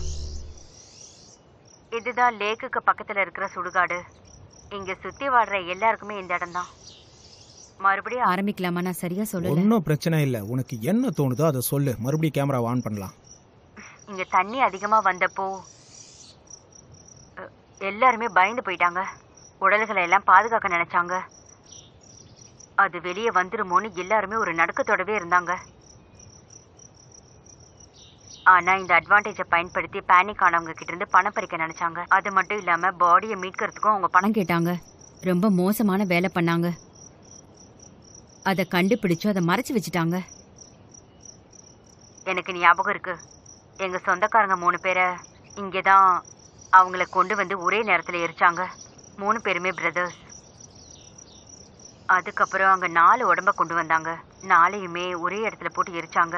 இதுதான் லேக்குக்கு பக்கத்துல இருக்கிற சுடுகாடு இங்க சுத்தி வாடுற எல்லாருக்குமே இந்த இடம்தான் மறுபடியும் ஆரம்பிக்கலாமா நான் சரியா சொல்லல ஒன்றும் பிரச்சனை இல்லை உனக்கு என்ன தோணுதோ அதை சொல்லு மறுபடியும் கேமரா ஆன் பண்ணலாம் இங்க தண்ணி அதிகமா வந்தப்போ அ, எல்லாருமே பயந்து போயிட்டாங்க உடல்களை எல்லாம் பாதுகாக்க நினைச்சாங்க அது வெளியே வந்துருமோன்னு எல்லாருமே ஒரு நடுக்கத்தோடவே இருந்தாங்க ஆனா இந்த அட்வான்டேஜை பயன்படுத்தி பேனிக் ஆனவங்க கிட்ட இருந்து பணம் பறிக்க நினைச்சாங்க அது மட்டும் இல்லாம பாடியை மீட்கிறதுக்கும் அவங்க பணம் கேட்டாங்க ரொம்ப மோசமான வேலை பண்ணாங்க அதை கண்டுபிடிச்சு அதை மறைச்சு வச்சுட்டாங்க எனக்கு ஞாபகம் இருக்கு எங்க சொந்தக்காரங்க மூணு பேரை இங்கதான் அவங்கள கொண்டு வந்து ஒரே நேரத்துல எரிச்சாங்க மூணு பேருமே பிரதர்ஸ் அதுக்கப்புறம் அங்க நாலு உடம்ப கொண்டு வந்தாங்க நாளையுமே ஒரே இடத்துல போட்டு எரிச்சாங்க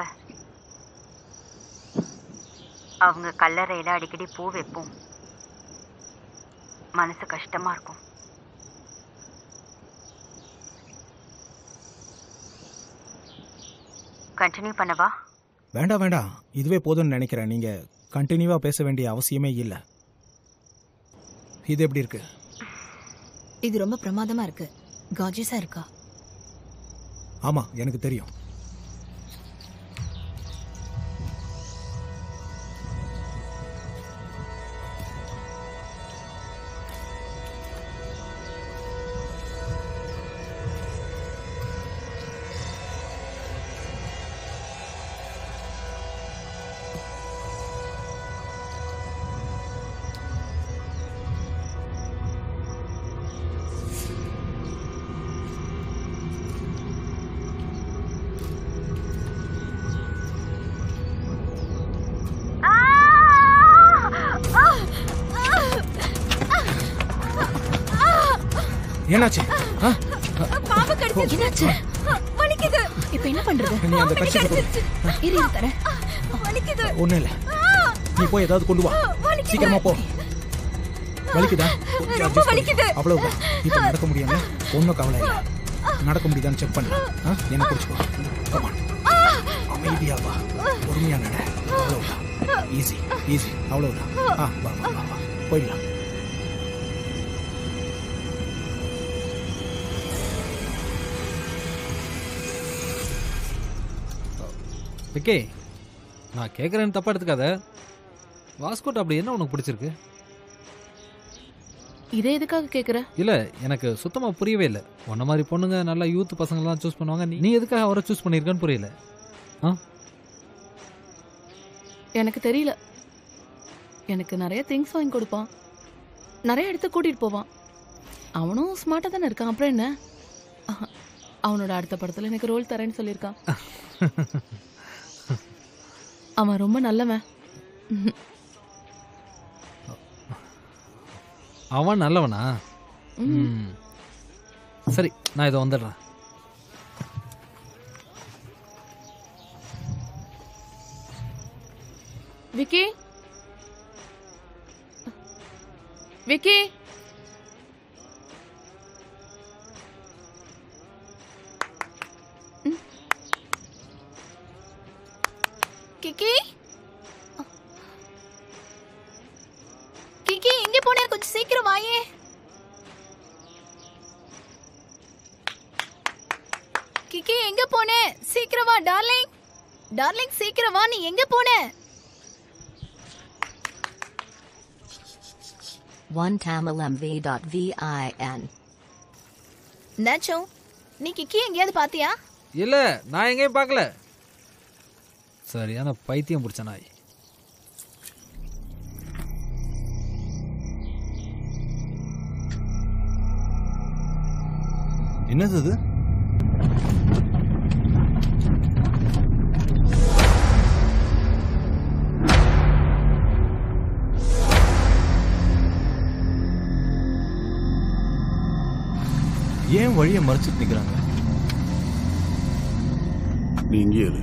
அவங்க கல்லறையில அடிக்கடி பூ வைப்போம் மனசு கஷ்டமா இருக்கும் கண்டினியூ பண்ணவா வேண்டாம் வேண்டாம் இதுவே போதும்னு நினைக்கிறேன் நீங்க கண்டினியூவா பேச வேண்டிய அவசியமே இல்லை இது எப்படி இருக்கு இது ரொம்ப பிரமாதமா இருக்கு காஜியஸா இருக்கா ஆமா எனக்கு தெரியும் என்னாச்சு ஆ? பாம்பு கடிச்சிருச்சு என்னாச்சு வலிக்குது இப்போ என்ன பண்றது நீ அந்த கட்சி இரு இரு தரேன் வலிக்குது ஒன்றும் இல்லை நீ போய் ஏதாவது கொண்டு வா சீக்கிரமா போ வலிக்குதா கொஞ்சம் ரொம்ப adjust பண்ணு. வலிக்குது. அவ்வளவுதான் இப்போ நடக்க முடியாம ஒன்றும் கவலை இல்லை நடக்க முடியுதான்னு செக் பண்ணலாம் ஆ என்ன பிடிச்சிக்கோ கமான் அமைதியா வா பொறுமையா நட அவ்வளவுதான் ஈஸி ஈஸி அவ்வளவுதான் ஆ வா வா வா வா போயிடலாம் விக்கி நான் கேட்குறேன்னு தப்பா எடுத்துக்காத வாஸ்கோட் அப்படி என்ன உனக்கு பிடிச்சிருக்கு இதே எதுக்காக கேக்குற இல்ல எனக்கு சுத்தமா புரியவே இல்லை உன்ன மாதிரி பொண்ணுங்க நல்லா யூத் பசங்களாம் சூஸ் பண்ணுவாங்க நீ- நீ எதுக்காக அவரை சூஸ் பண்ணியிருக்கன்னு புரியல ஆ எனக்கு தெரியல எனக்கு நிறைய திங்ஸ் வாங்கி கொடுப்பான் நிறைய இடத்துக்கு கூட்டிட்டு போவான் அவனும் ஸ்மார்ட்டா தானே இருக்கான் அப்புறம் என்ன அஹ், அவனோட அடுத்த படத்துல எனக்கு ரோல் தரேன்னு சொல்லியிருக்கான் அவன் ரொம்ப நல்லவன் அவன் நல்லவனா ம். ம். சரி நான் இதை வந்துடுறேன் விக்கி விக்கி கிக்கி கிக்கி எங்க போனே கொஞ்சம் சீக்கிரம் வாயே கிக்கி எங்க போனே சீக்கிரம் வா டார்லிங் டார்லிங் சீக்கிரம் வா நீ எங்க போன One tamilmv.vin. நாச்சோ நீ கிக்கி எங்கேயாவது பாத்தியா இல்ல நான் எங்கேயும் பார்க்கல சரியான பைத்தியம் பிடிச்ச நாய் என்னது இது ஏன் வழியை மறைச்சிட்டு நிக்கிறாங்க நீ இங்கே இரு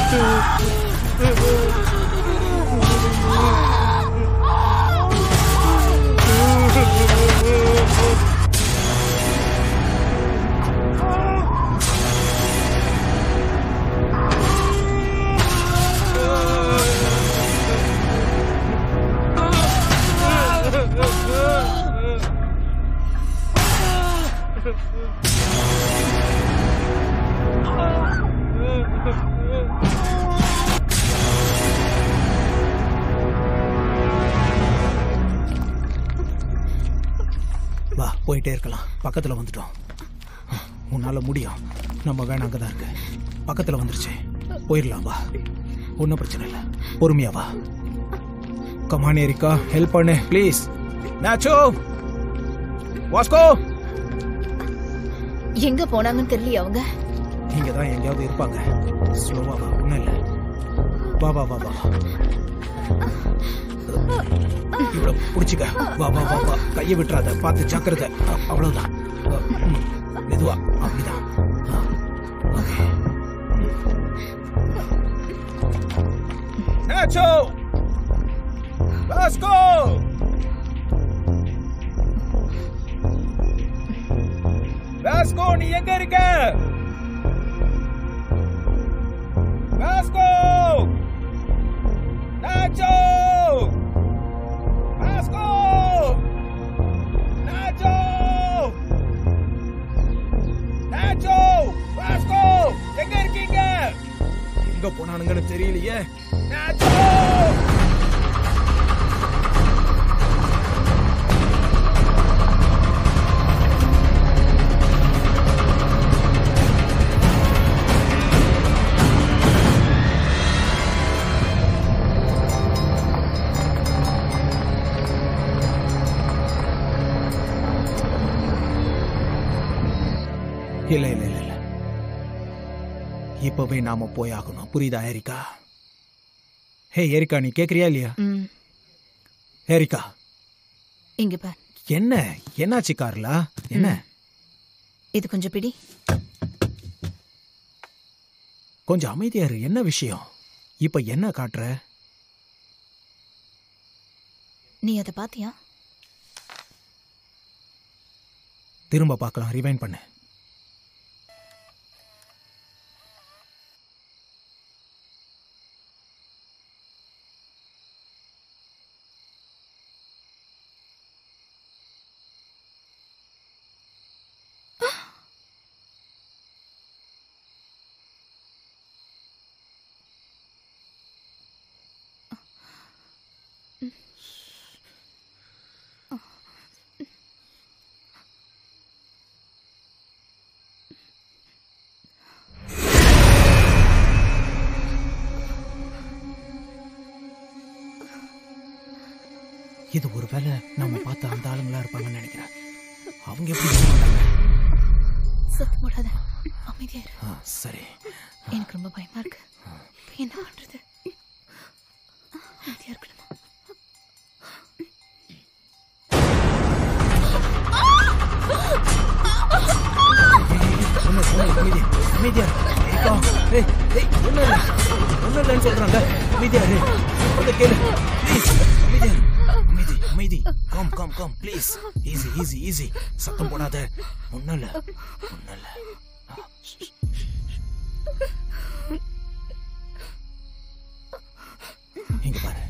வா போயிட்டே இருக்கலாம் பக்கத்துல வந்துட்டோம் உன்னால முடியும் நம்ம வேணாம் அங்கதான் இருக்கு பக்கத்துல வந்துருச்சு போயிடலாம் வா ஒன்றும் பிரச்சனை இல்லை பொறுமையா வா கமான் ஏரிக்கா ஹெல்ப் பண்ணு ப்ளீஸ் நாச்சோ வாஸ்கோ எங்க போனாங்கன்னு தெரியல அவங்க இங்க தான் எங்கேயாவது இருப்பாங்க ஸ்லோவா வா ஒன்றும் இல்லை வா வா வா வா இவ்வளோ பிடிச்சிக்க வா வா வா வா கையை விட்டுறாத பார்த்து ஜாக்கிரதை அ- அவ்வளவுதான் அ, ம், மெதுவா அப்படிதான் ஆ, ஓகே. நாச்சோ வாஸ்கோ வாஸ்கோ நீ எங்க இருக்க Vasco Nacho Vasco Nacho Nacho Vasco எங்க இருக்கீங்க எங்க போனானுங்கன்னு தெரியலையே நாச்சோ இல்ல இல்ல இல்ல இல்ல இப்பவே நாம போய் ஆகணும் புரியுதா ஏரிக்கா ஹே ஏரிக்கா நீ கேக்குறியா இல்லையா ம் ஏரிக்கா இங்க பார் என்ன என்னாச்சு கார்லா என்ன இது கொஞ்சம் பிடி கொஞ்சம் அமைதியா இரு என்ன விஷயம் இப்ப என்ன காட்டுற நீ அதை பாத்தியா திரும்ப பார்க்கலாம் ரிவைண்ட் பண்ணு இது ஒருவேளை நம்ம பார்த்த அந்த ஆளுங்களா இருப்பாங்கன்னு நினைக்கிறேன் அவங்க எப்படி இருக்க மாட்டாங்க சத்தம் போடாத அமைதியா இரு ஆ, சரி எனக்கு ரொம்ப பயமா இருக்கு இப்ப என்ன பண்றது அமைதியா இருக்கணுமா ஒண்ணு, ஒண்ணு, அமைதி, அமைதியா இரு. ஏக்கா, ஏய், ஏய், ஒண்ணும் இல்ல. ஒண்ணும் இல்லைன்னு சொல்றாங்க. அமைதியா இரு. சொல்றத கேளு. Please, அமைதியா இரு. அமைதி, அமைதி. Come, come, come, please. Easy, easy, easy. சத்தம் போடாத ஒண்ணும் இல்ல ஒண்ணும் இல்ல இங்க பாரு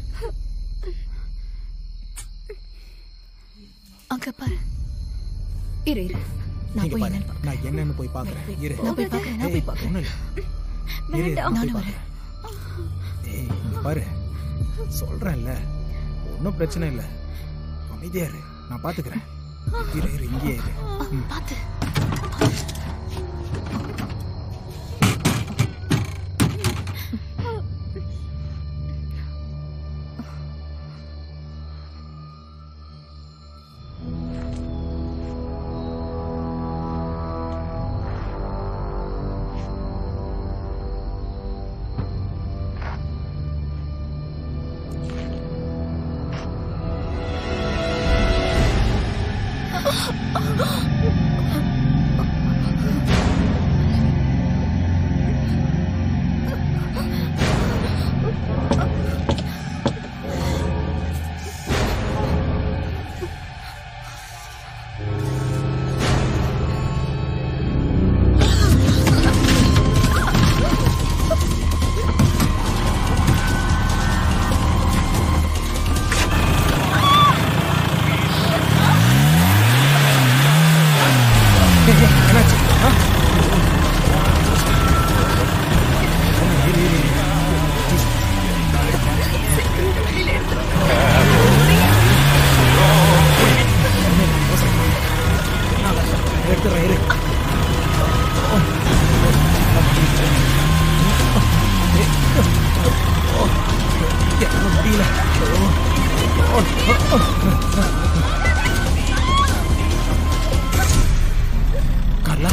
அங்க பாரு இரு இரு நான் இங்க போய் பாரு. என்னன்னு நான் என்னன்னு போய் பாக்குறேன் இரு நான் போய் பார்க்கறேன், நான் போய் ஏய், ஒண்ணும் இல்ல இரு வேண்டாம். நான் போய் நானும் பார்க்கறேன். ஏய் இங்க பாரு சொல்றேன்ல ஒன்றும் பிரச்சனை இல்லை அமைதியா இரு நான் பாத்துக்கிறேன் இரு இரு இங்கேயே இரு ம். பார்த்து கார்லா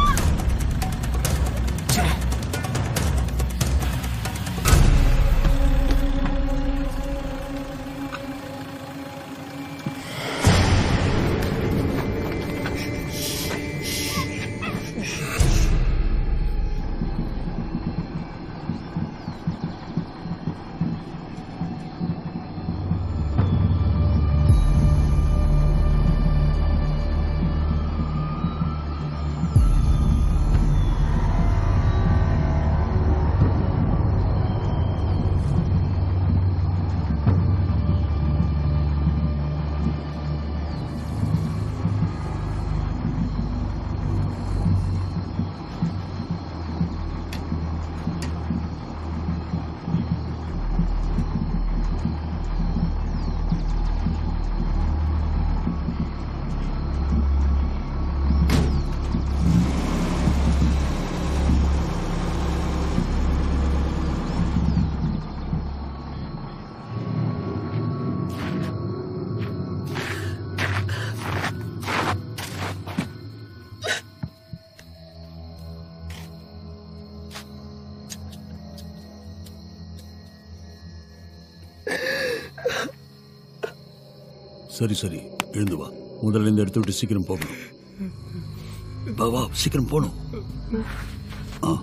சரி சரி எழுந்து வா முதல்ல இந்த இடத்த விட்டு சீக்கிரம் போகணும் வா வா சீக்கிரம் போகணும் ஆ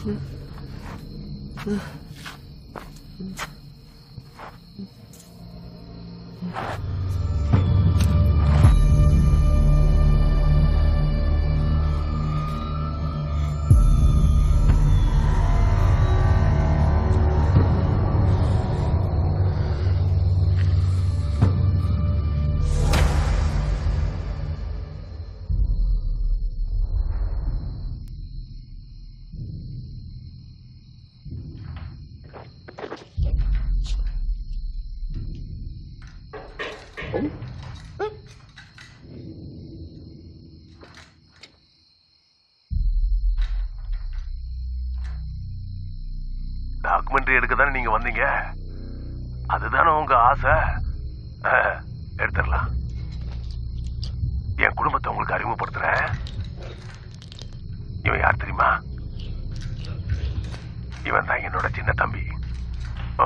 டாக்குமெண்ட்ரி எடுக்க தானே நீங்க வந்தீங்க அதுதானே உங்க ஆசை ஆ, எடுத்துடலாம் என் குடும்பத்தை உங்களுக்கு அறிமுகப்படுத்துறேன் இவன் யார் தெரியுமா இவன் தான் என்னோட சின்ன தம்பி ஆ.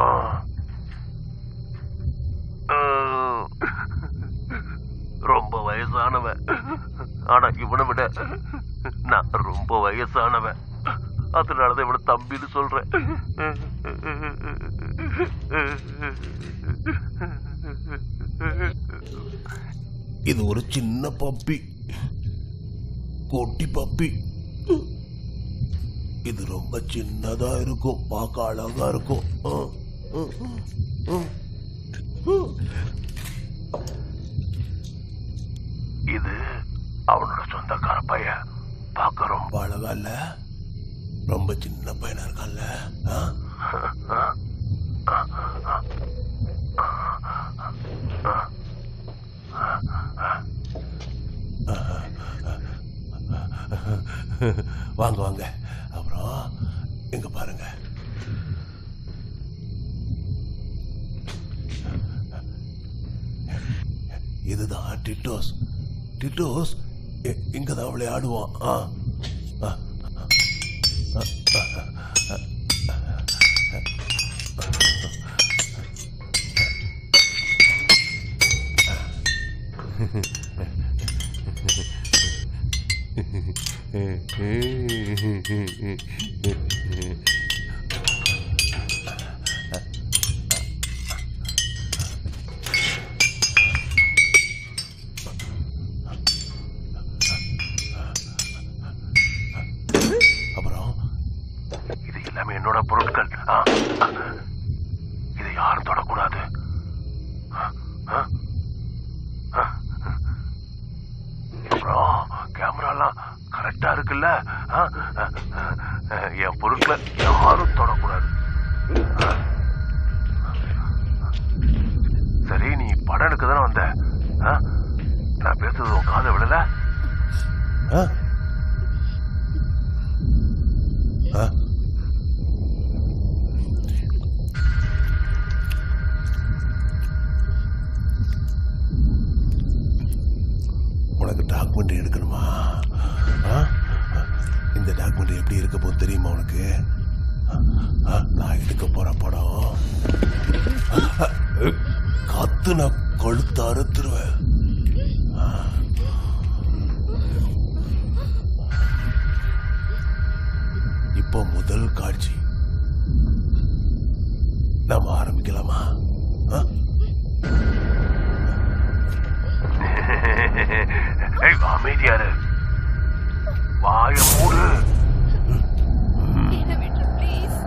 ஆ. ரொம்ப வயசானவன் ஆனா இவனை விட நான் ரொம்ப வயசானவன் அதனாலதான் இவனை தம்பின்னு சொல்றேன் இது ஒரு சின்ன பப்பி குட்டி பப்பி இது ரொம்ப சின்னதா இருக்கும் பார்க்க அழகா இருக்கும் ஆ, ஆ, ஆ. இது அவனோட சொந்தக்கார பையன் பார்க்க ரொம்ப அழகா இல்ல ரொம்ப சின்ன பையனா இருக்கான்ல ஆ? ஆ? ஆ, ஆ, வாங்க வாங்க அப்புறம் இங்க பாருங்க இதுதான் டிட்டோஸ் டிட்டோஸ் இ- இங்கதான் விளையாடுவான் ஆ ஆ. ஆ. ஆ. அப்புறம் இது எல்லாமே என்னோட பொருட்கள் ஆ. இதை யாரும் தொடக்கூடாது ஆ. ஆ. ஆ. அப்புறம் கேமராலாம் கரெக்டா இருக்குல்ல ஆ? என் பொருட்களை யாரும் தொடக்கூடாது ஆ. சரி நீ படம் எடுக்க தானே வந்த ஆ? நான் பேசுறது உன் காதை விடல ஆ? ஆ? இருக்கு ஆ, நான் எடுக்க போற படம் காத்து நான் கழுத்து அறுத்துருவேன் இப்போ முதல் காட்சி நாம ஆரம்பிக்கலாமா ஆ? ஏய், அமைதியாரு வாய மூடு என்ன விட்டு ப்ளீஸ்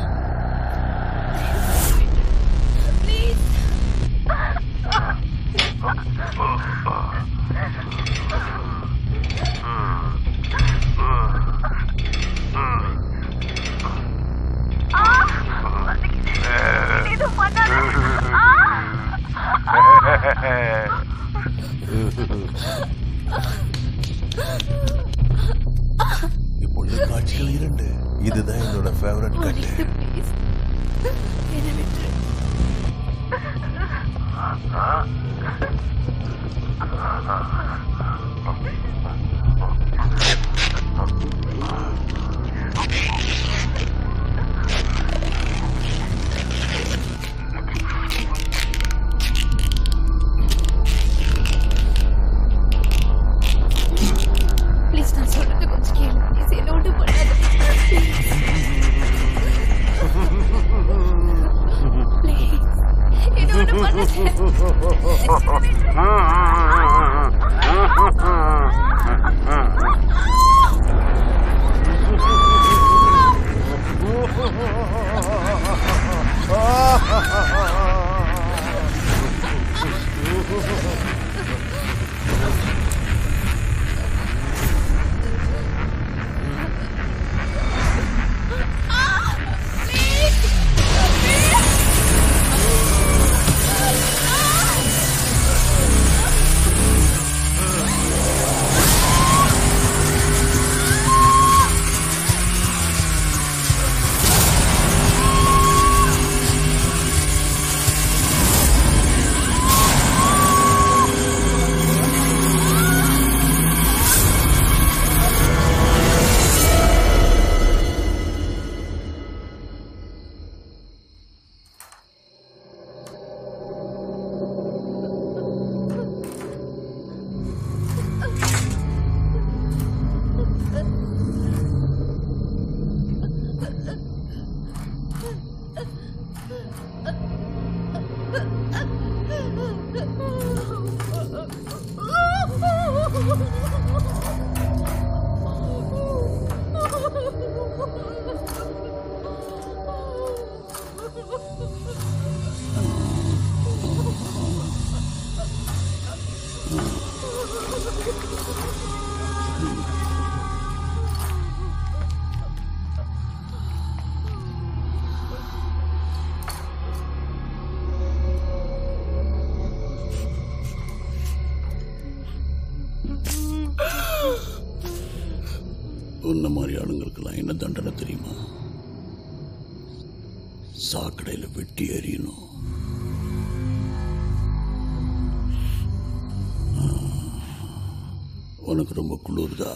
ப்ளீஸ் இது பண்ணாத இப்பொழுது காட்சிகள் இரண்டு இதுதான் என்னோட ஃபேவரட் கட்டு ப்ளீஸ் என்ன விட்டு ப்ளீஸ் நான் சொல்றது கொஞ்சம் கேளு ப்ளீஸ் என்ன ஒன்றும் பண்ணாத ப்ளீஸ் என்ன ஒன்றும் உன்ன மாதிரி ஆளுங்களுக்கெல்லாம் என்ன தண்டனை தெரியுமா சாக்கடையில் வெட்டி எறியணும் ஆ, உனக்கு ரொம்ப குளிருதா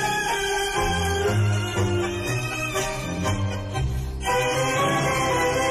ஆ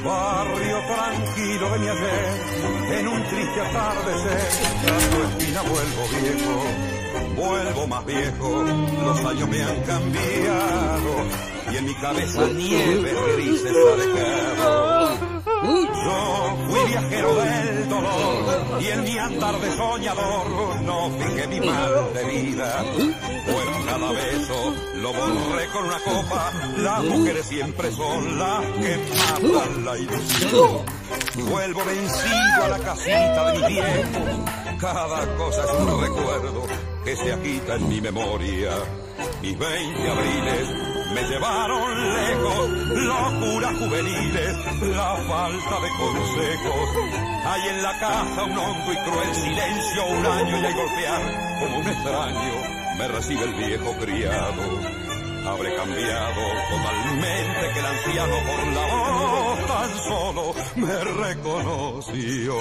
barrio tranquilo de mi ayer, en un triste atardecer, a tu esquina vuelvo viejo, vuelvo más viejo, los años me han cambiado, y en mi cabeza nieve grises ha dejado. Yo fui viajero del dolor y en mi andar de soñador no fijé mi mal de vida. Por cada beso lo borré con una copa. Las mujeres siempre son las que matan la ilusión. Vuelvo vencido a la casita de mi viejo. Cada cosa es un recuerdo que se agita en mi memoria. Mis 20 abriles me llevaron lejos, locuras juveniles, la falta de consejos. Hay en la casa un hondo y cruel silencio, un año y al golpear como un extraño me recibe el viejo criado. Habré cambiado totalmente que el anciano por la voz tan solo me reconoció.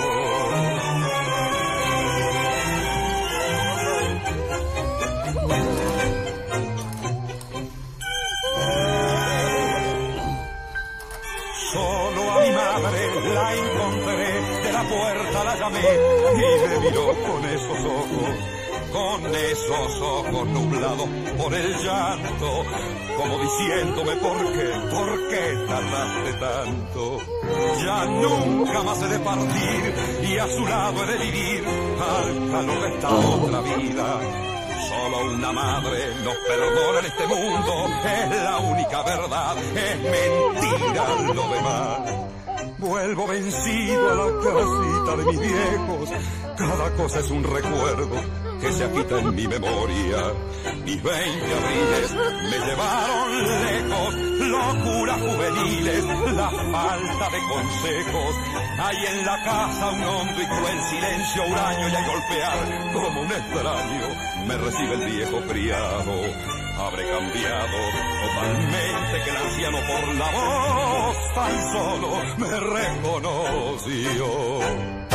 Solo a mi madre la encontré, de la puerta la llamé y me miró con esos ojos, con esos ojos nublados por el llanto, como diciéndome por qué, por qué tardaste tanto. Ya nunca más he de partir y a su lado he de vivir al calor de esta otra vida. Solo una madre nos perdona en este mundo, es la única verdad, es mentira lo demás. Vuelvo vencido a la casita de mis viejos, cada cosa es un recuerdo que se agita en mi memoria. Mis 20 abriles me llevaron lejos, locuras juveniles, la falta de consejos. Hay en la casa un hondo y cruel silencio, huraño y a golpear como un extraño me recibe el viejo criado. Habré cambiado totalmente que el anciano por la voz tan solo me reconoció.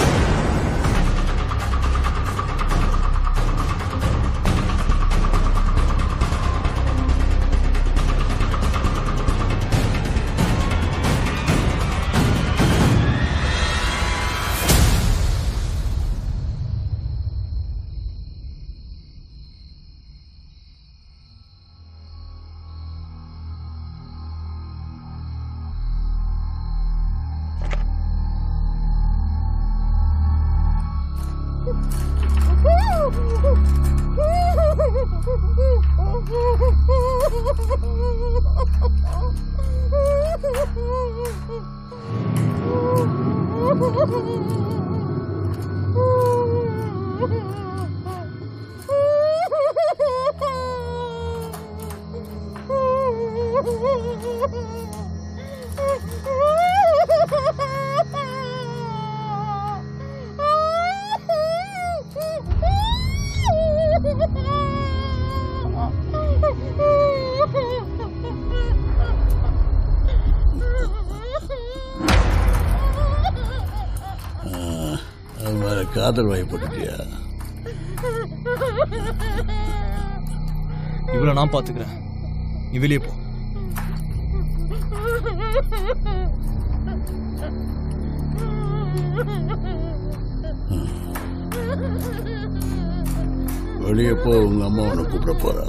அது மேல காதல் வயப்பட்டுட்டியா இவ்வளோ நான் பார்த்துக்கிறேன் நீ வெளியே போ வெளியே போ உங்க அம்மா உன்னை கூப்பிட போறா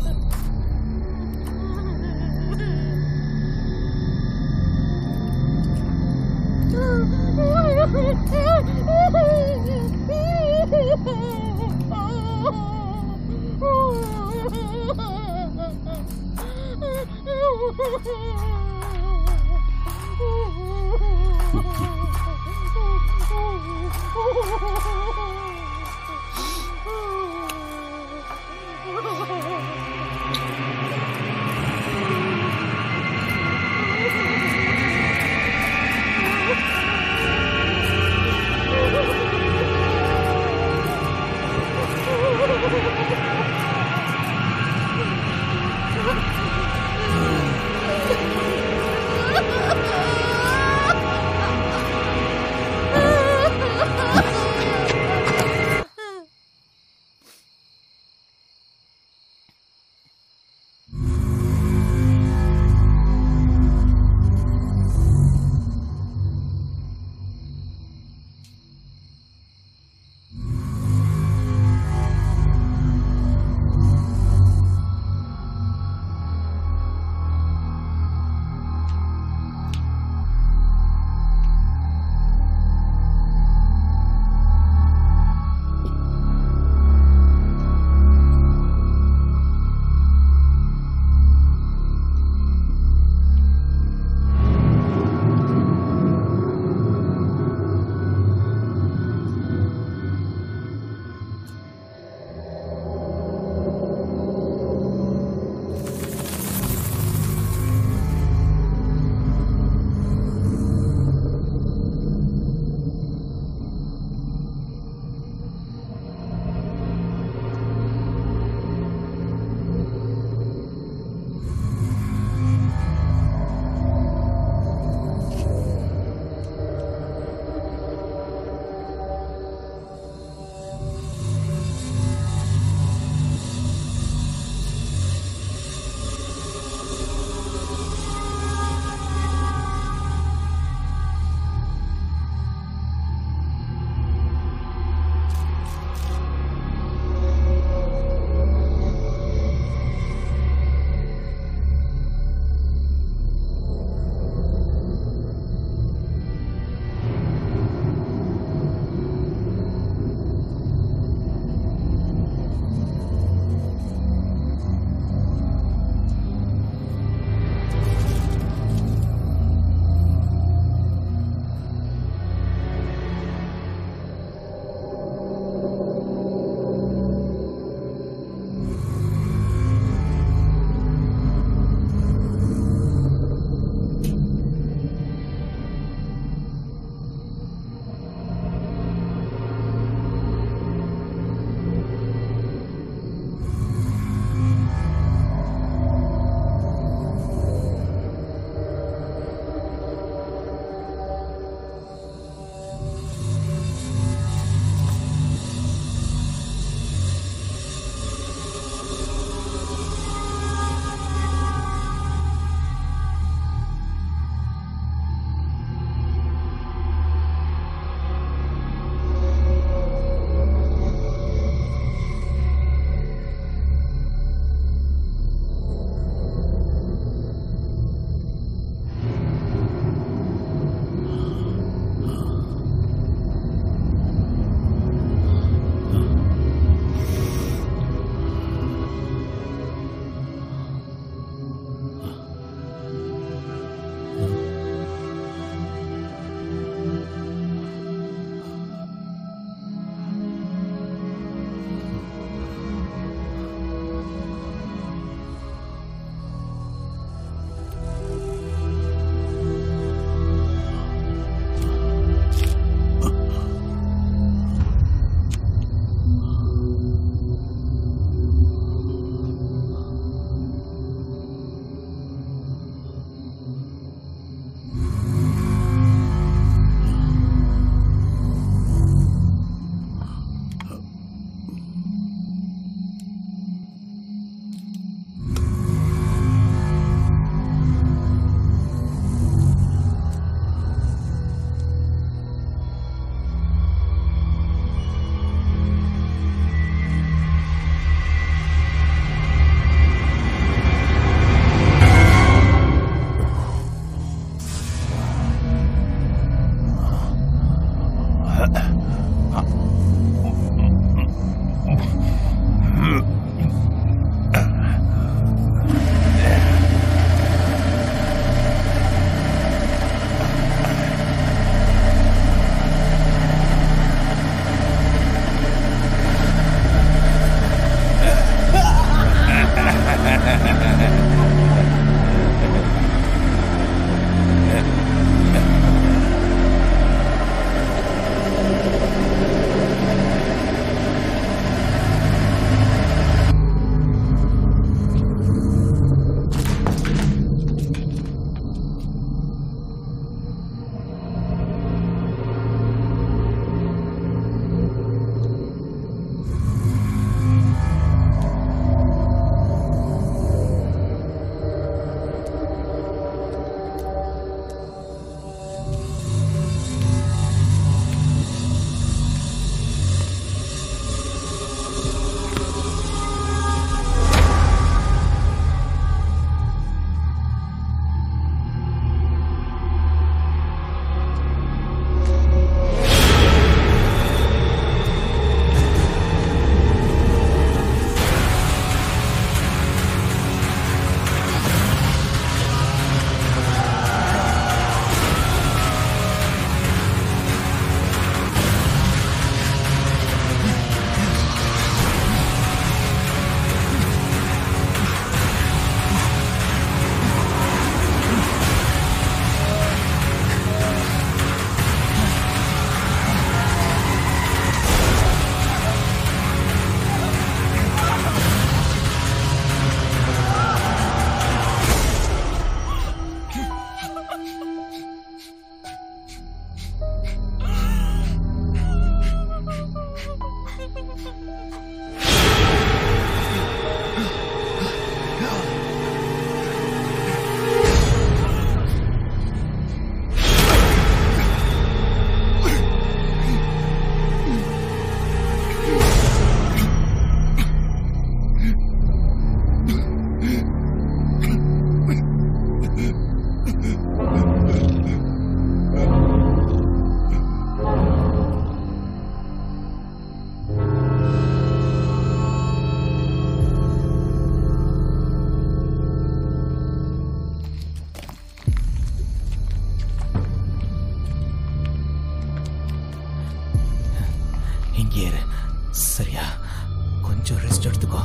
ஏறு சரியா கொஞ்சம் ரெஸ்ட் எடுத்துக்கோ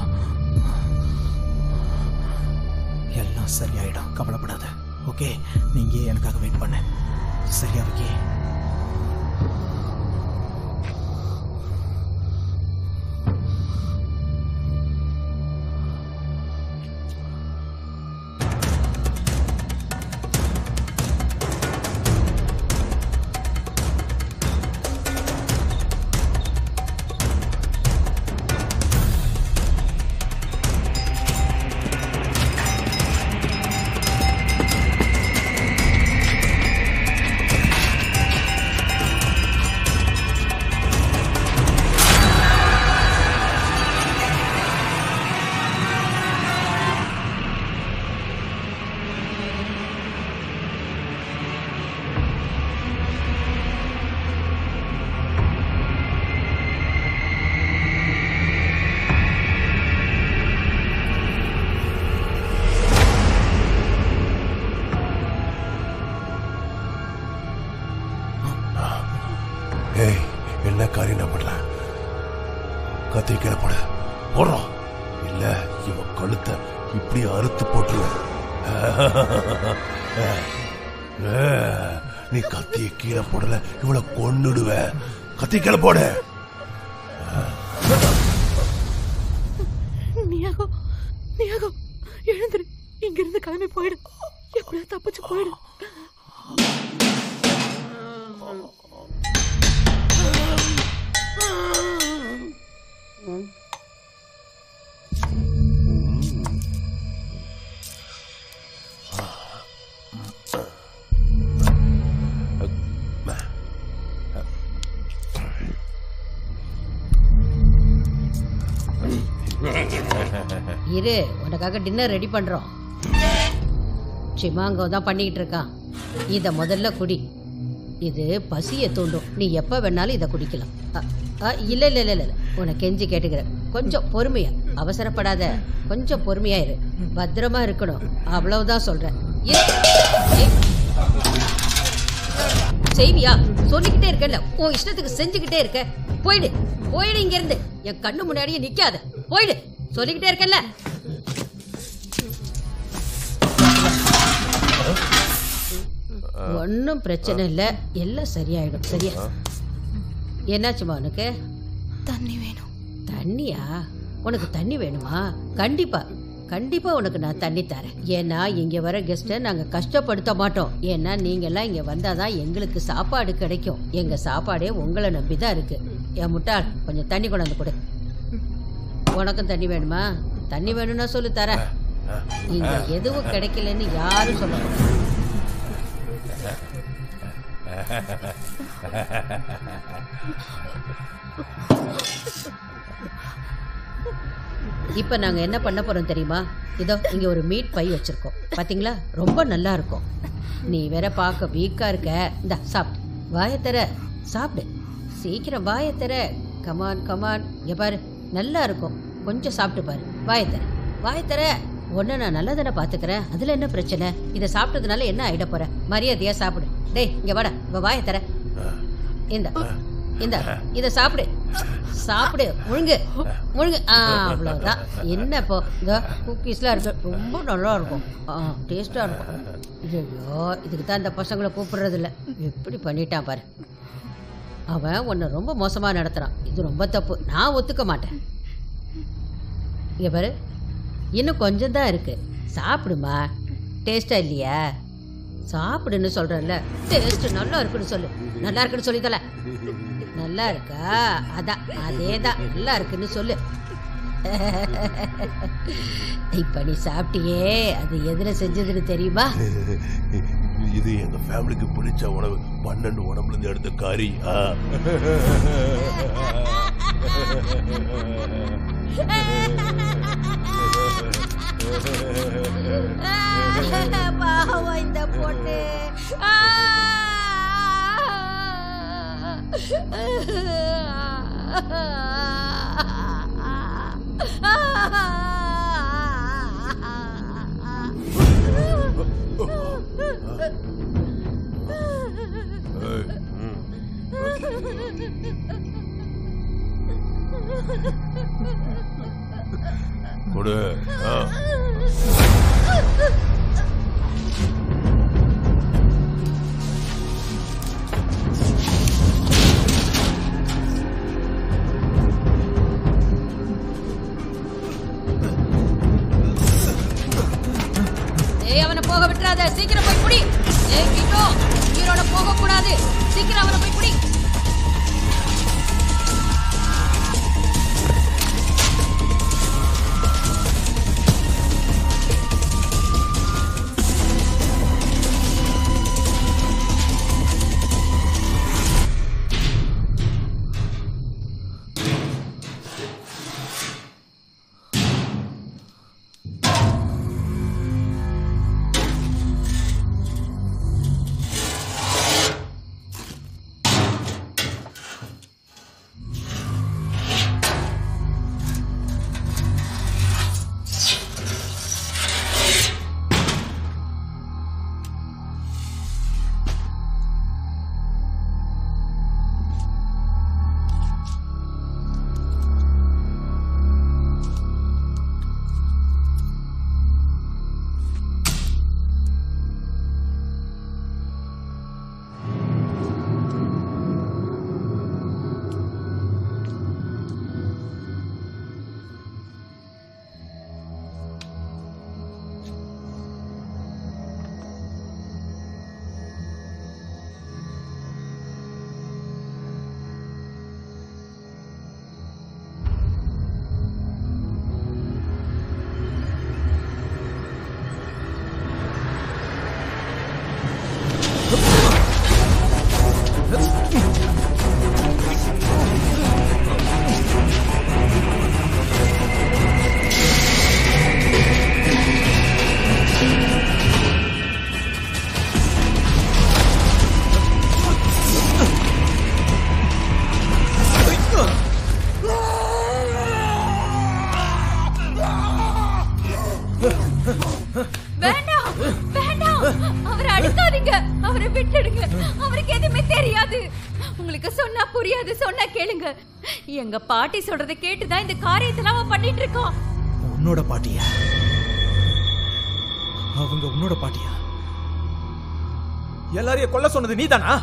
எல்லாம் சரியாயிடும் கவலைப்படாத ஓகே நீங்க எனக்காக வெயிட் பண்ண சரியா விக்கி ஏய் என்ன காரியம் நான் பண்ணல கத்திரி கீழே போடு போடுறோம் இல்ல இவன் கழுத்தை இப்படி அறுத்து போட்டுருவேன் நீ கத்திய கீழே போடல இவளை கொன்னுடுவ கத்தி கீழே போடு நியாகோ நியாகோ எழுந்துரு இங்க இருந்து கிளம்பி போயிடு எப்படியா தப்பிச்சு போயிடு இரு உனக்காக டின்னர் ரெடி பண்றோம் சிமாங்கோ தான் பண்ணிக்கிட்டு இருக்கான் இத முதல்ல குடி இது பசியை தூண்டும் நீ எப்ப வேணாலும் இதை குடிக்கலாம் அ, அ, இல்ல இல்ல இல்ல இல்ல உனக்கு கெஞ்சி கேட்டுக்கிறேன் கொஞ்சம் பொறுமையா அவசரப்படாத கொஞ்சம் பொறுமையா இரு பத்திரமா இருக்கணும் அவ்வளவுதான் சொல்றேன் இரு. ஏய். செய்வியா சொல்லிக்கிட்டே இருக்கல உன் இஷ்டத்துக்கு செஞ்சுக்கிட்டே இருக்க போயிடு போயிடு இங்க இருந்து என் கண்ணு முன்னாடியே நிக்காத போயிடு சொல்லிக்கிட்டே இருக்கல ஒன்றும் பிரச்சனை இல்லை எல்லாம் சரியாயிடும் சரியா என்னாச்சுமா உனக்கு தண்ணி வேணும் தண்ணியா உனக்கு தண்ணி வேணுமா கண்டிப்பா கண்டிப்பா உனக்கு நான் தண்ணி தரேன் ஏன்னா இங்க வர கெஸ்ட்டை நாங்க கஷ்டப்படுத்த மாட்டோம் ஏன்னா நீங்க எல்லாம் இங்க வந்தாதான் எங்களுக்கு சாப்பாடு கிடைக்கும் எங்க சாப்பாடே உங்களை நம்பி தான் இருக்கு என் முட்டாள் கொஞ்சம் தண்ணி கொண்டாந்து கொடு உனக்கும் தண்ணி வேணுமா தண்ணி வேணும்னா சொல்லு தரேன் இங்க எதுவும் கிடைக்கலன்னு யாரும் சொல்ல மாட்டாங்க. இப்ப நாங்க என்ன பண்ண போறோம் தெரியுமா இதோ இங்க ஒரு மீட் பை வச்சிருக்கோம் பாத்தீங்களா ரொம்ப நல்லா இருக்கும் நீ வேற பார்க்க வீக்கா இருக்க இந்த சாப்பிடு வாயை தர சாப்பிடு சீக்கிரம் வாயை தர கமான் கமான் இங்க பாரு நல்லா இருக்கும் கொஞ்சம் சாப்பிட்டு பாரு வாயை தர வாயை தர ஒன்னு நான் நல்லா தானே பாத்துக்கிறேன் அதுல என்ன பிரச்சனை இதை சாப்பிட்டதுனால என்ன ஆயிட போற மரியாதையா சாப்பிடு டேய் இங்க வாடா இவ வாயை தர இந்த இந்த இத சாப்பிடு சாப்பிடு முழுங்கு முழுங்கு ஆ அவ்வளவுதான் என்ன இப்போ இந்த குக்கீஸ்லாம் இருக்கு ரொம்ப நல்லா இருக்கும் ஆ டேஸ்டா இருக்கும் ஐயோ இதுக்கு தான் இந்த பசங்களை கூப்பிடுறது இல்ல எப்படி பண்ணிட்டான் பாரு அவன் உன்னை ரொம்ப மோசமா நடத்துறான் இது ரொம்ப தப்பு நான் ஒத்துக்க மாட்டேன் இங்க பாரு இன்னும் கொஞ்சம் தான் இருக்கு சாப்பிடுமா டேஸ்டா இல்லையா சாப்பிடுன்னு சொல்றேன்ல டேஸ்ட் நல்லா இருக்குன்னு சொல்லு நல்லா இருக்குன்னு சொல்லி தல நல்லா இருக்கா அதான் அதே தான் நல்லா இருக்குன்னு சொல்லு இப்ப நீ சாப்பிட்டியே அது எதுல செஞ்சதுன்னு தெரியுமா இது எங்க ஃபேமிலிக்கு பிடிச்ச உணவு பன்னெண்டு உடம்புல இருந்து எடுத்த கறி ஆ. பாவம் இந்த பொண்ணு ஏய், ம். கொடு ஆ. ஏய் அவனை போக விட்டுறாத சீக்கிரம் போய் குடி ஏய் கிட்டோ உயிரோட போக கூடாது சீக்கிரம் அவனை போய் குடி வேண்டாம் வேண்டாம் அவரை அடிக்காதீங்க அவரை விட்டுடுங்க அவருக்கு எதுவுமே தெரியாது உங்களுக்கு சொன்னா புரியாது சொன்னா கேளுங்க எங்க பாட்டி சொல்றதை கேட்டுதான் இந்த காரியத்தெல்லாம் அவன் பண்ணிட்டு இருக்கான் உன்னோட பாட்டியா அவங்க உன்னோட பாட்டியா எல்லாரையும் கொல்ல சொன்னது நீதானா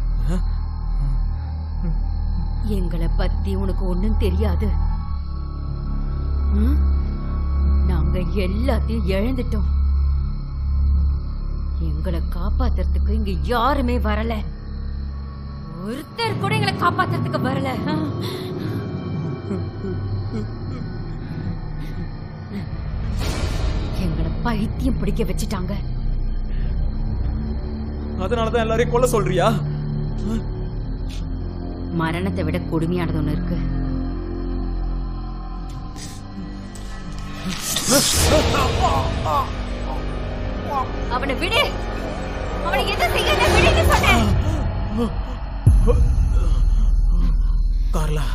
எங்களை பத்தி உனக்கு ஒண்ணும் தெரியாது ம்? நாங்க எல்லாத்தையும் இழந்துட்டோம் எங்களை காப்பாத்துறதுக்கு இங்க யாருமே வரல ஒருத்தர் கூட எங்களை காப்பாத்துறதுக்கு வரல எங்களை பைத்தியம் பிடிக்க வச்சுட்டாங்க அதனாலதான் எல்லாரையும் கொல்ல சொல்றியா மரணத்தை விட கொடுமையானது ஒண்ணு இருக்கு அவனை விடு அவனை எதை செய்யல விடுன்னு சொன்னேன் கார்லா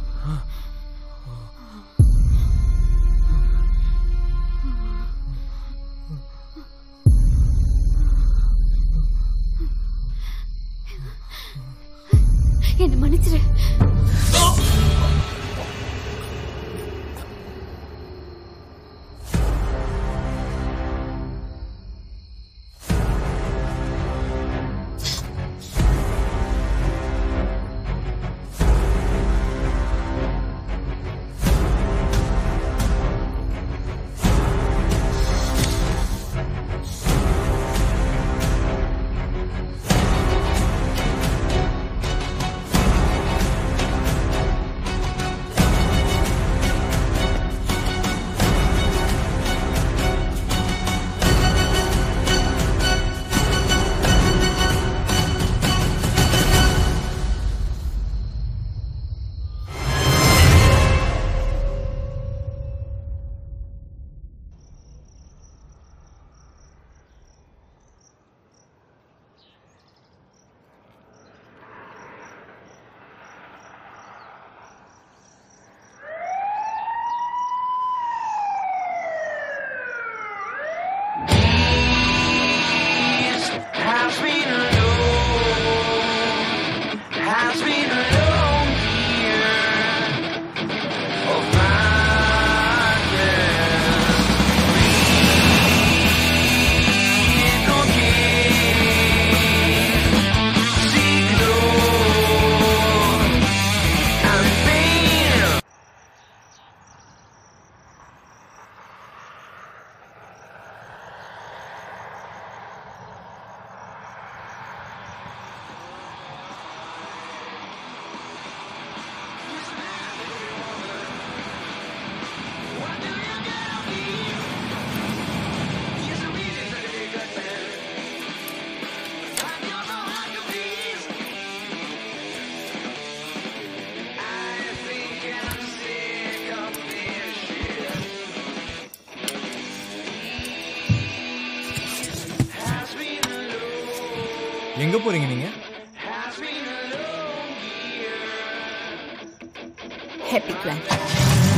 என்ன மன்னிச்சிரு எங்க போறீங்க நீங்க ஹாப்பி பிளான்